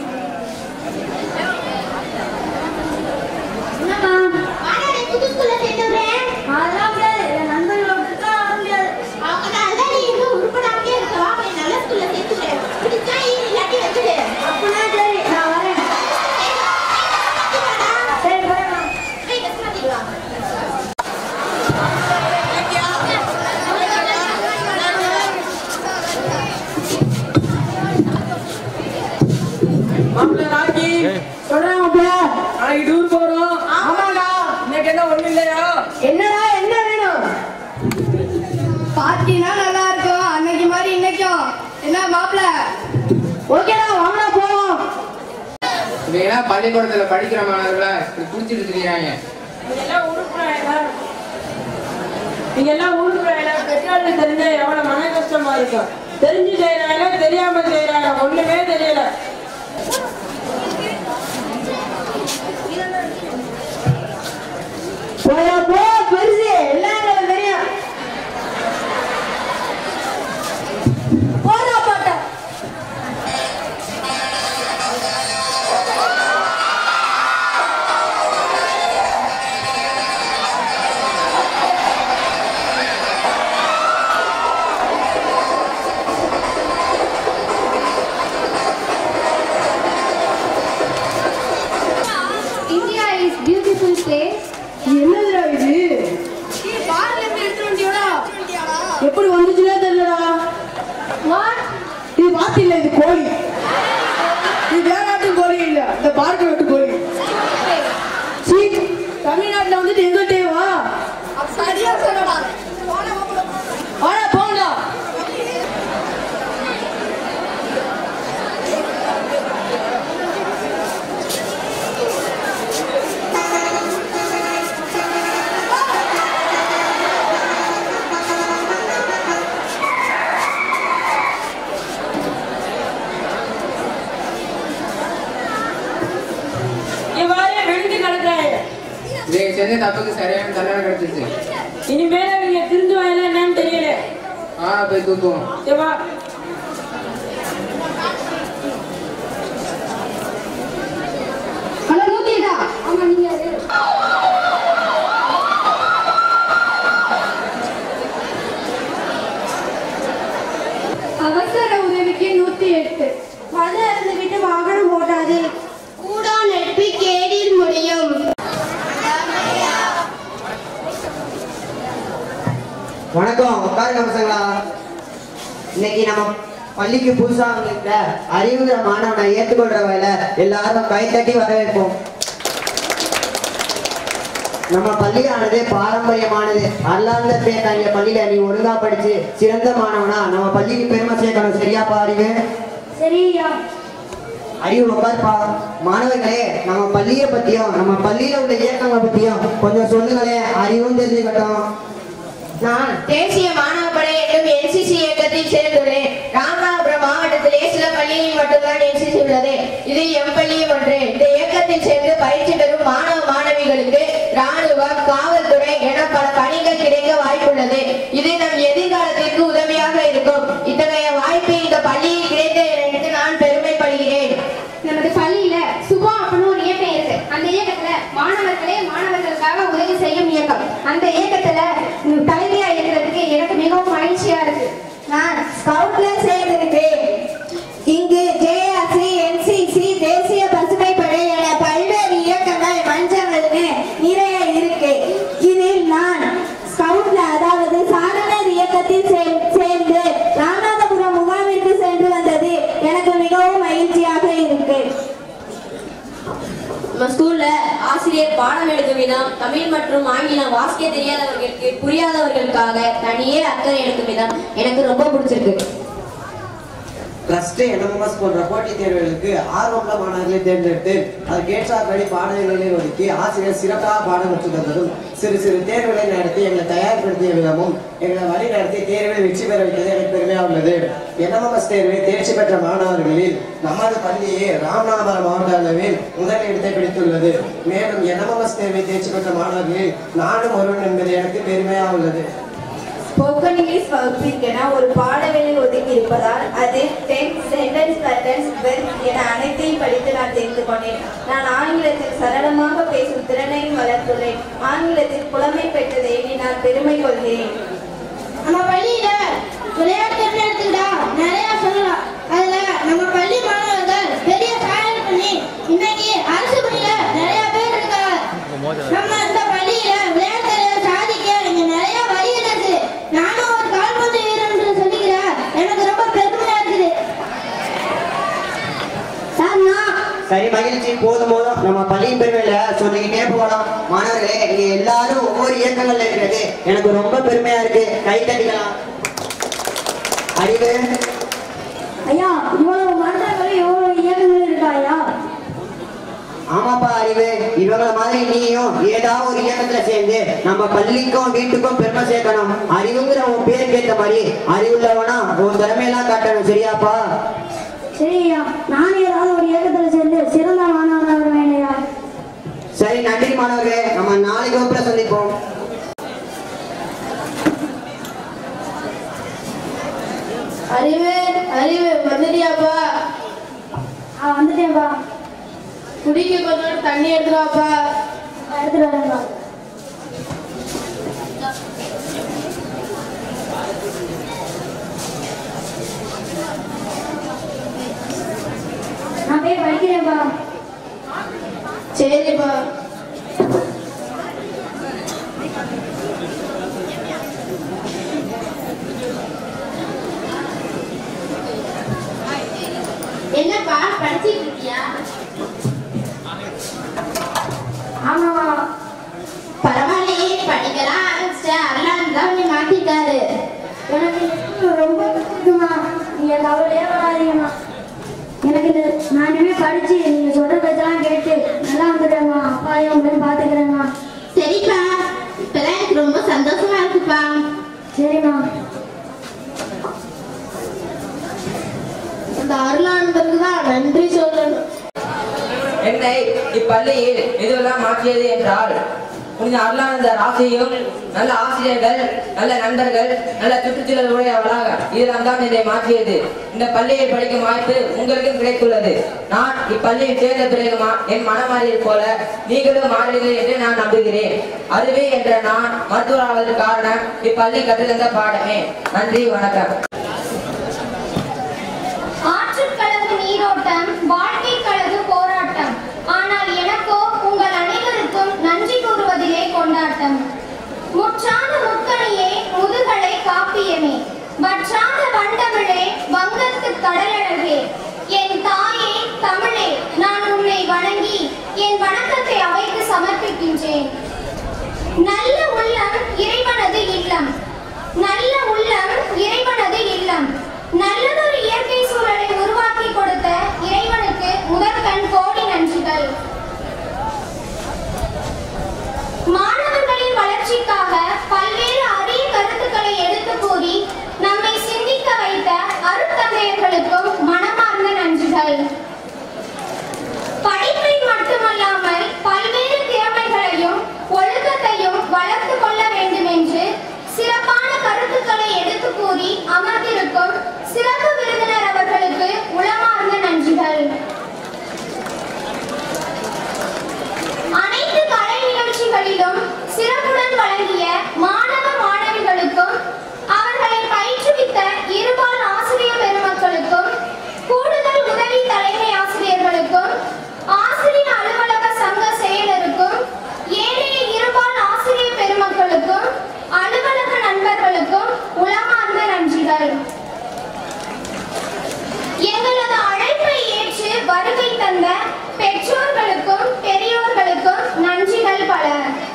என்னம்மா வாடா நீ புது ஸ்கூல்ல சேர்த்து விடுறேன் அதெல்லாம் முடியாது என் நண்பர்களோட இருக்கா வர முடியாது அவங்களால தான் நீ எங்க உருப்படாமலே இருக்கவா போய் நல்ல ஸ்கூல்ல சேர்த்து விடு பிடிச்சா ஈடு இல்லாட்டி வச்சுடு அப்படின்னா சரி நான் வரேன் சரி போறேன் போய் ட்ரெஸ் மாத்திட்டு வா மாப்பிள்ள ராக்கி சொல்றேன் மாப்பிள்ள நாளைக்கு டூர் போறோம் ஆமாடா இன்னைக்கு என்ன ஒண்ணு இல்லையா என்னடா என்ன வேணும் பார்ட்டினா நல்லா இருக்கும் அன்னைக்கு மாதிரி இன்னைக்கும் என்ன மாப்பிள்ள ஓகேடா வாங்கடா போவோம் இவங்க பள்ளிக்கூடத்துல படிக்கிற மாணவர்களா இப்படி குடிச்சிட்டு திரியாங்க இதெல்லாம் உருப்புறாங்க நீங்க எல்லாம் உருப்புறாங்க பெற்றோருக்கு தெரிஞ்சா எவ்வளவு மன கஷ்டமா இருக்கும் தெரிஞ்சு செய்யறாங்க தெரியாம செய்யறாங்க ஒண்ணுமே தெரியல போயா போ பெருசு எல்லாம் எங்களுக்கு தெரியும் போடா பாட்டா India is beautiful place. என்னதுடா இது பார்ல இருந்து எடுத்து வண்டியோடா எப்படி வந்துச்சுனே தெரியலடா What? இது பாத்து இல்ல இது கோழி இது வேற நாட்டு கோழி இல்ல இந்த பார்க்க நாட்டு கோழி சீ தமிழ்நாட்டுல வந்துட்டு எங்கிட்டே வா சரியா சொல்லடா வாடா போங்கடா இதை செஞ்ச தப்புக்கு சரியான தண்டனை கிடைச்சிச்சு இனிமேல நீங்க திருந்து வாயில என்னன்னு தெரியல ஆ போய் தூக்குவோம் சரி வா ஹலோ நூத்தியடா ஆமா நீங்க யாரு? அவசர உதவிக்கு நூத்தி எட்டு மது அருந்து விட்டு வாகனம் ஓட்டாது கூடா நட்பு கேடில் முடியும் வணக்கம் உட்காருங்க பசங்களா இன்னைக்கு நம்ம பள்ளிக்கு புதுசா வந்திருக்கிற அறிவுங்கிற மாணவனை ஏற்றுக்கொள்ற வேலை எல்லாரும் கைத்தட்டி வரவேற்போம் நம்ம பள்ளியானது பாரம்பரியமானது அல்லாந்த பேர் தங்கிய பள்ளியில நீ ஒழுங்கா படிச்சு சிறந்த மாணவனா நம்ம பள்ளிக்கு பெருமை சேர்க்கணும் சரியாப்பா அறிவு சரியா அறிவு உட்காருப்பா மாணவர்களே நம்ம பள்ளியை பத்தியும் நம்ம பள்ளியில உள்ள இயக்கங்களை பத்தியும் கொஞ்சம் சொல்லுங்களேன் அறிவும் தெரிஞ்சுக்கட்டும் நான் தேசிய மாணவ படை என்னும் என்சிசி இயக்கத்தில் சேர்ந்துள்ளேன் ராமநாதபுரம் மாவட்டத்திலே சில பள்ளிகளில் மட்டும்தான் என்சிசி உள்ளது இது எம் பள்ளியும் ஒன்று இந்த இயக்கத்தில் சேர்ந்து பயிற்சி பெறும் மாணவ மாணவிகளுக்கு ராணுவம் காவல்துறை என பல பணிகள் கிடைக்க வாய்ப்புள்ளது இது நம் எதிர்காலத்திற்கு உதவியாக இருக்கும் இத்தகைய வாய்ப்பு இந்த பள்ளியில் கிடைத்தது என்று நான் பெருமைப்படுகிறேன் நமது பள்ளியில சுபா அப்படின்னு ஒரு இயக்கம் இருக்கு அந்த இயக்கத்துல மாணவர்களே மாணவர்களுக்காக உதவி செய்யும் இயக்கம் அந்த இயக்கத்துல ம், தலைவியா இருக்கிறதுக்கு எனக்கு மிகவும் மகிழ்ச்சியா இருக்கு நான் ஸ்கவுட்ல சேர்ந்திருக்கிறேன் இங்கு ஜேஆர்சி என்சிசி தேசிய பசுமை படை என பல்வேறு இயக்கங்கள் மன்றங்கள்னு நிறைய இருக்கு இதில் நான் ஸ்கவுட்ல அதாவது சாரணர் இயக்கத்தில் சே- சேர்ந்து ராமநாதபுரம் முகாமிற்கு சென்று வந்தது எனக்கு மிகவும் மகிழ்ச்சியாக இருக்கு நம்ம ஸ்கூல்ல ஆசிரியர் பாடம் எடுக்கும் விதம் தமிழ் மற்றும் ஆங்கிலம் வாசிக்க தெரியாதவர்களுக்கு புரியாதவர்களுக்காக தனியே அக்கறை எடுக்கும் விதம் எனக்கு ரொம்ப பிடிச்சிருக்கு பிளஸ் டூ என்எம்எஸ் போன்ற போட்டித் தேர்வுகளுக்கு ஆர்வமுள்ள மாணவர்களை தேர்ந்தெடுத்து அதற்கேற்றாற்படி பாடங்களை ஒதுக்கி ஆசிரியர் சிறப்பாக பாடம் கற்றுத் தந்ததும் சிறு சிறு தேர்வுகளை நடத்தி எங்களை தயார்படுத்திய விதமும் எங்களை வழி நடத்தி தேர்வில் வெற்றி பெற வைத்தது எனக்கு பெருமையாக உள்ளது என்எம்எஸ் தேர்வில் தேர்ச்சி பெற்ற மாணவர்களில் நமது பள்ளியே ராமநாதபுரம் மாவட்ட அளவில் முதல் இடத்தை பிடித்துள்ளது மேலும் என்எம்எஸ் தேர்வில் தேர்ச்சி பெற்ற மாணவர்களில் நானும் ஒருவன் என்பது எனக்கு பெருமையாக உள்ளது ஸ்போக்கன் இங்கிலீஷ் வகுப்பிற்கென ஒரு பாடவேளை ஒதுக்கி இருப்பதால் அது டென்ஸ் சென்டென்ஸ் பேட்டர்ன்ஸ் வெர்ப் என அனைத்தையும் படித்து நான் தெரிந்து கொண்டேன் நான் ஆங்கிலத்தில் சரளமாக பேசும் திறனையும் வளர்த்துள்ளேன் ஆங்கிலத்தில் புலமை பெற்றதை எண்ணி நான் பெருமை கொள்கிறேன் நம்ம பள்ளியில விளையாட்டுன்னு எடுத்துக்கிட்டா நிறைய சொல்லலாம் அதுல நம்ம பள்ளி மாணவர்கள் பெரிய சாதனை பண்ணி இன்னைக்கு அரசு பள்ளியில நிறைய பேர் இருக்காங்க நம்ம இந்த பள்ளியில விளையாட்டுல சாதிக்க இங்க நிறைய வழி இருக்கு நானும் ஒரு கால்பந்து வீரன் சொல்லிக்கிறேன் எனக்கு ரொம்ப பெருமையா இருக்குது சார் நான் சரி மகிழ்ச்சி போதும் போதும் நம்ம பள்ளியின் பெருமையில சொல்லிக்கிட்டே போகலாம் மாணவர்களே நீங்க எல்லாரும் ஒவ்வொரு இயக்கங்கள்ல இருக்கிறது எனக்கு ரொம்ப பெருமையா இருக்கு கை தட்டிக்கலாம் அறிவு ஐயா இவ்வளவு மன்றங்கள் இவ்வளவு இயக்கங்கள் இருக்கா ஐயா ஆமாப்பா அறிவு இவங்கள மாதிரி நீயும் ஏதாவது ஒரு இயக்கத்துல சேர்ந்து நம்ம பள்ளிக்கும் வீட்டுக்கும் பெருமை சேர்க்கணும் அறிவுங்கிற உன் பேருக்கு ஏத்த மாதிரி அறிவுள்ளவனா உன் திறமையெல்லாம் காட்டணும் சரியாப்பா சரி ஐயா நான் ஏதாவது ஒரு இயக்கத்துல சேர்ந்து சிறந்த மாணவனாக வருவேன் ஐயா சரி நன்றி மாணவர்களே நம்ம நாளைக்கு வகுப்புல சந்திப்போம் அறிவு அறிவு வந்துட்டியாப்பா ஆ வந்துட்டேன்ப்பா குடிக்க கொஞ்சம் தண்ணி எடுத்துருவாப்பா எடுத்துட்டு வரேன்ப்பா நான் போய் படிக்கிறேன்ப்பா சரிப்பா என்னப்பா படிச்சிட்டு இருக்கியா ஆமாவா பரவாயில்லையே படிக்கலாம் ஆரம்பிச்சிட்டேன் அதெல்லாம் தான் நீ மாத்திட்டாரு எனக்கு இந்த ஸ்கூல் ரொம்ப பிடிக்குமா நீங்க கவலையே வராதீங்கம்மா எனக்கு இந்த நான் இனிமே படிச்சு நீங்க சொல்ற பேச்செல்லாம் கேட்டு நல்லா வந்துடுறேம்மா அப்பாவையும் உங்களையும் பாத்துக்கிறேம்மா சரிப்பா இப்பதான் எனக்கு ரொம்ப சந்தோஷமா இருக்குப்பா சரிம்மா அந்த அருளானந்தருக்கு தான் நன்றி சொல்லணும் என்னை இப்பள்ளியில் எதுவெல்லாம் மாற்றியது என்றால் புனித அருளானந்தர் ஆசையும் நல்ல ஆசிரியர்கள் நல்ல நண்பர்கள் நல்ல சுற்றுச்சூழல் உடைய வளாகம் இதெல்லாம் தான் இதை மாற்றியது இந்த பள்ளியை படிக்கும் வாய்ப்பு உங்களுக்கும் கிடைத்துள்ளது நான் இப்பள்ளியில் சேர்ந்த பிறகு மா- என் மனம் மாறியது போல நீங்களும் மாறுவீர்கள் என்று நான் நம்புகிறேன் அதுவே என்ற நான் மருத்துவராவதற்கு காரணம் இப்பள்ளி கற்றுத்தந்த பாடமே நன்றி வணக்கம் ஆற்றுக் கழகு நீரோட்டம் வாழ்க்கை கழகு போராட்டம் ஆனால் எனக்கோ உங்கள் அனைவருக்கும் நன்றி கூறுவதிலே கொண்டாட்டம் முற்றாத முக்கணியே முதுகலை காப்பியமே வற்றாத வண்டமிழே வங்கத்து கடலழகே என் தாயே தமிழே நான் உன்னை வணங்கி என் வணக்கத்தை அவைக்கு சமர்ப்பிக்கின்றேன் நல்ல உள்ளம் இறைவனது இல்லம் நல்ல உள்ளம் இறைவனது இல்லம் நல்லதொரு இயற்கை சூழலை உருவாக்கி கொடுத்த இறைவனுக்கு முதற்கண் கோடி நன்றிகள் மாணவர்களின் வளர்ச்சிக்காக பல்வேறு அரிய கருத்துக்களை எடுத்து கூறி நம்மை சிந்திக்க வைத்த அருத்தந்தையர்களுக்கும் மனமார்ந்த நன்றிகள் படிப்பை மட்டுமல்லாமல் பல்வேறு திறமைகளையும் ஒழுக்கத்தையும் வளர்த்து கொள்ள வேண்டும் என்று சிறப்பான கருத்துக்களை எடுத்து கூறி அமர்ந்திருக்கும் சிறப்பு விருந்தினர் அவர்களுக்கு உளமார்ந்த நன்றிகள் அனைத்து கலை நிகழ்ச்சிகளிலும் சிறப்புடன் வழங்கிய மாணவ மாணவிகளுக்கும் அவர்களை பயிற்றுவித்த இருபால் ஆசிரியர் பெருமக்களுக்கும் கூடுதல் உதவி தலைமை ஆசிரியர்களுக்கும் ஆசிரியர் அலுவலக சங்க செயலருக்கும் ஏனைய இருபால் ஆசிரியர் பெருமக்களுக்கும் அலுவலக நண்பர்களுக்கும் உளமார்ந்த நன்றிகள் எங்களது அழைப்பை ஏற்று வருகை தந்த பெற்றோர்களுக்கும் பெரியோர்களுக்கும் நன்றிகள் பல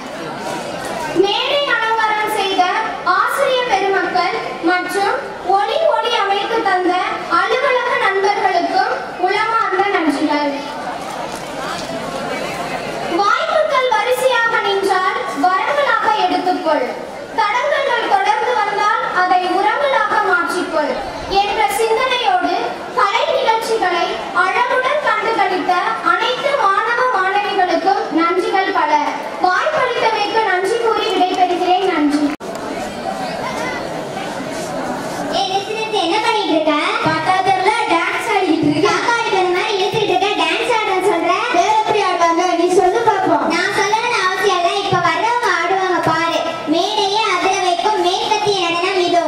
மேடை அலங்காரம் செய்த ஆசிரியர் பெருமக்கள் மற்றும் ஒளி ஒளி அமைத்து தந்த அலுவலக நண்பர்களுக்கும் உளமார்ந்த நன்றிகள் வாய்ப்புகள் வரிசையாக நின்றால் வரங்களாக எடுத்துக்கொள் தடங்கல்கள் தொடர்ந்து வந்தால் அதை உரங்களாக மாற்றிக்கொள் என்ற சிந்தனையோடு கலை நிகழ்ச்சிகளை அழகுடன் கண்டுகளித்த அனைத்து மாணவ மாணவிகளுக்கும் நன்றிகள் பல வாய்ப்பளித்தமைக்கு நன்றி கூறி விடைபெறுகிறேன் நன்றி என்ன பண்ணிட்டு இருக்க பக்கத்துல டான்ஸ் ஆடிட்டு இருக்க அக்கா இருக்கிற மாதிரி இழுத்துட்டு இருக்க டான்ஸ் ஆடுறேன்னு சொல்ற வேற எப்படி ஆடுவாங்க நீ சொல்லு பாப்போம் நான் சொல்லணும்னு அவசியம் இல்ல இப்ப வர்றவங்க ஆடுவாங்க பாரு மேடையே அதிர வைக்கும் மேற்கத்திய நடனம் இதோ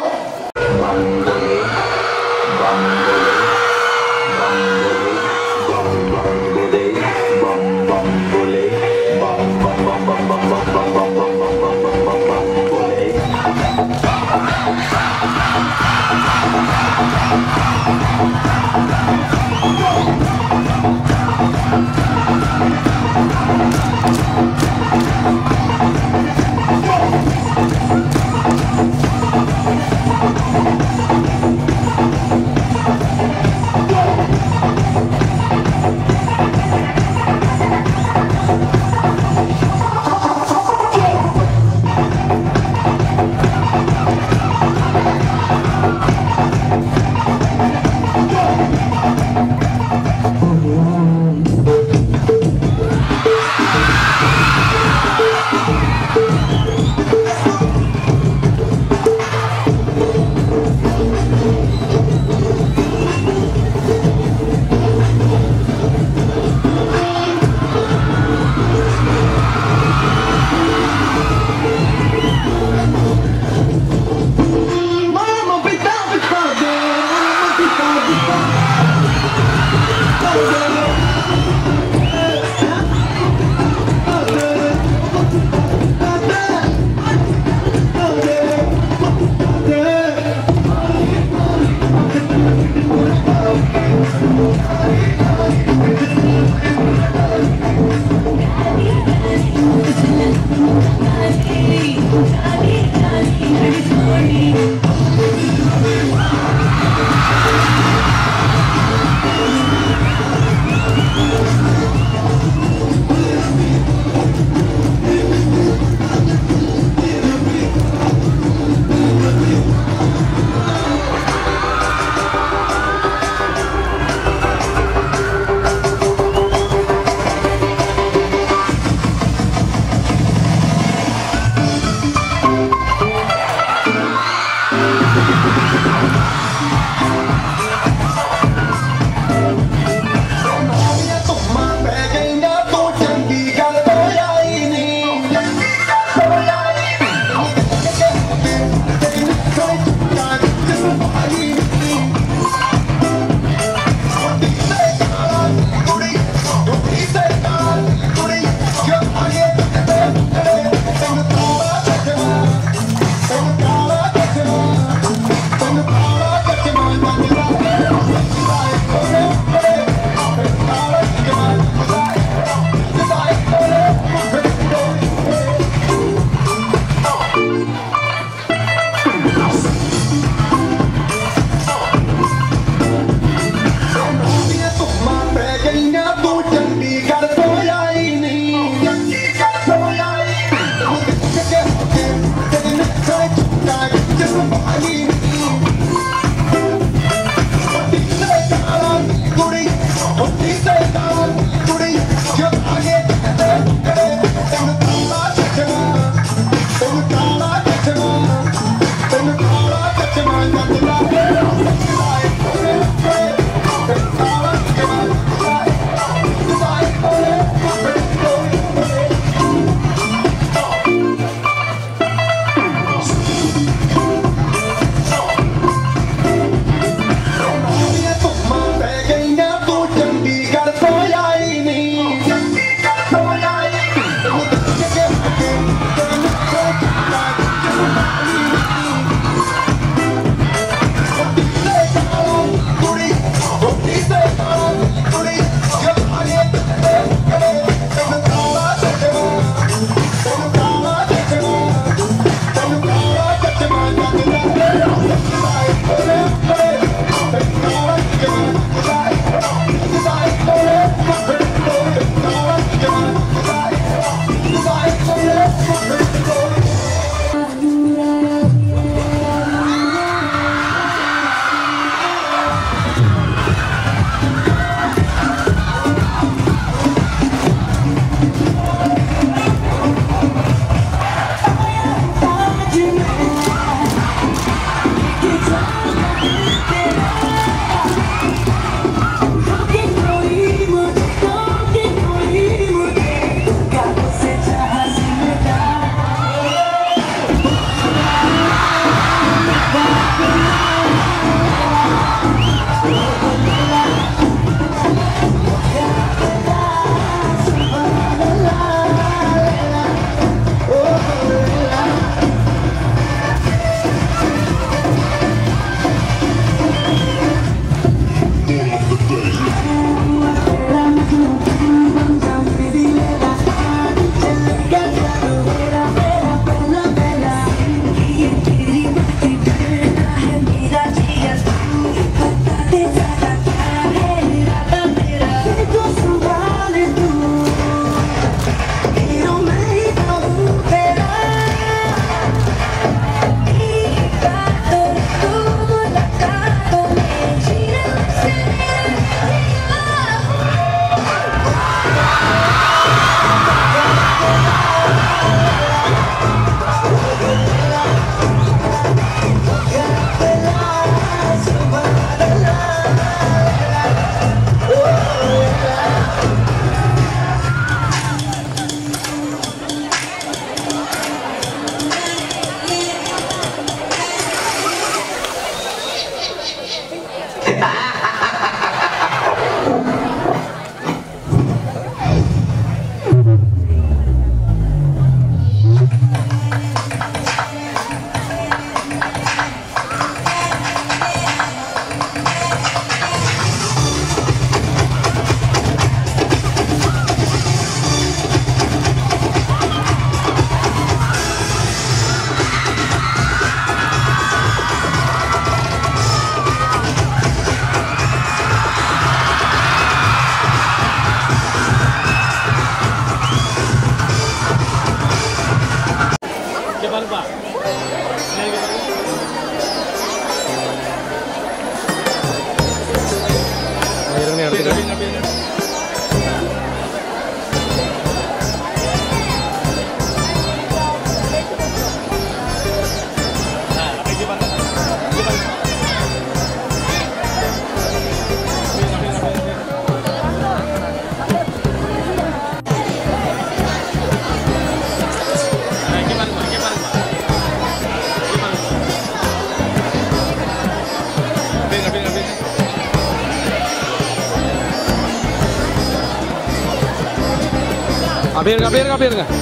அப்படியே இருங்க அப்படியே இருங்க அப்படியே இருங்க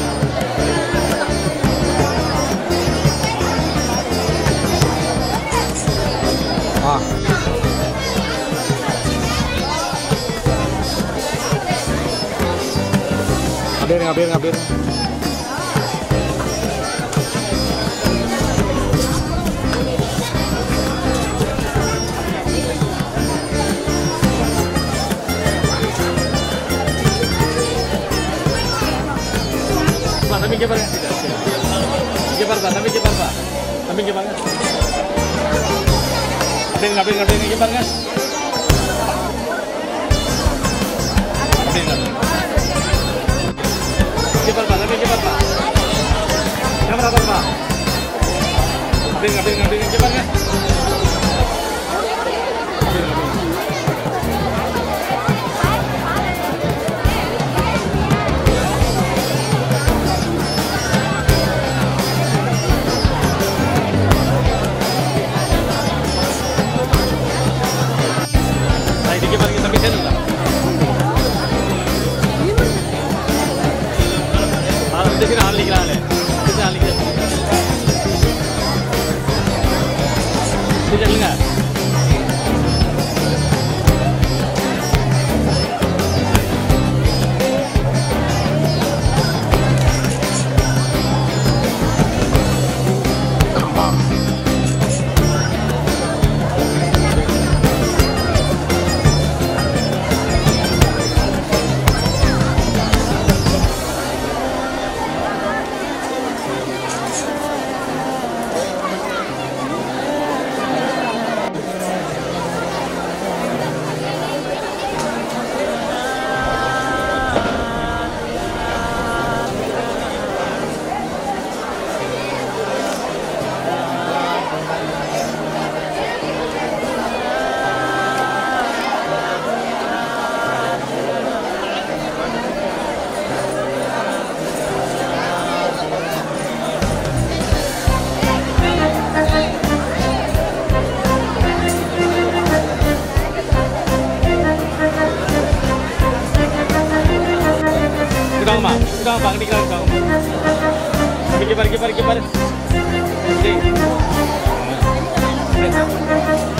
ஆ அப்படியே இருங்க அப்படியே இருங்க அப்படியே இருங்க பா, தம்பி இங்கே பாருங்க இங்கே பாருப்பா தம்பி இங்கே பாருப்பா தம்பி இங்கே பாருங்க அப்படியே இருங்க, அப்படியே இருங்க, அப்படியே இருங்க, இங்கே பாருங்க அப்படியே இருங்க. இங்கே பாருப்பா தம்பி இங்கே பாருப்பா கேமரா பாருப்பா அப்படியே இருங்க, அப்படியே இருங்க, அப்படியே இருங்க, இங்கே பாருங்க அப்படியே இருங்க, அப்படியே இருங்க. Ahí, ¿de qué parque está Vicente? Ah, ¿dónde tiene ஆள் நிக்கிறாங்களே? எத்தனை ஆள் நிக்கிறாங்க? சரி, சொல்லுங்க. இங்கிட்டு வாங்கம்மா இங்கிட்டு வாங்கப்பா அங்கிட்டு நிக்கிறாங்க, இங்கிட்டு வாங்கம்மா இங்கே பாரு இங்கே பாரு இங்கே பாரு ஜெய்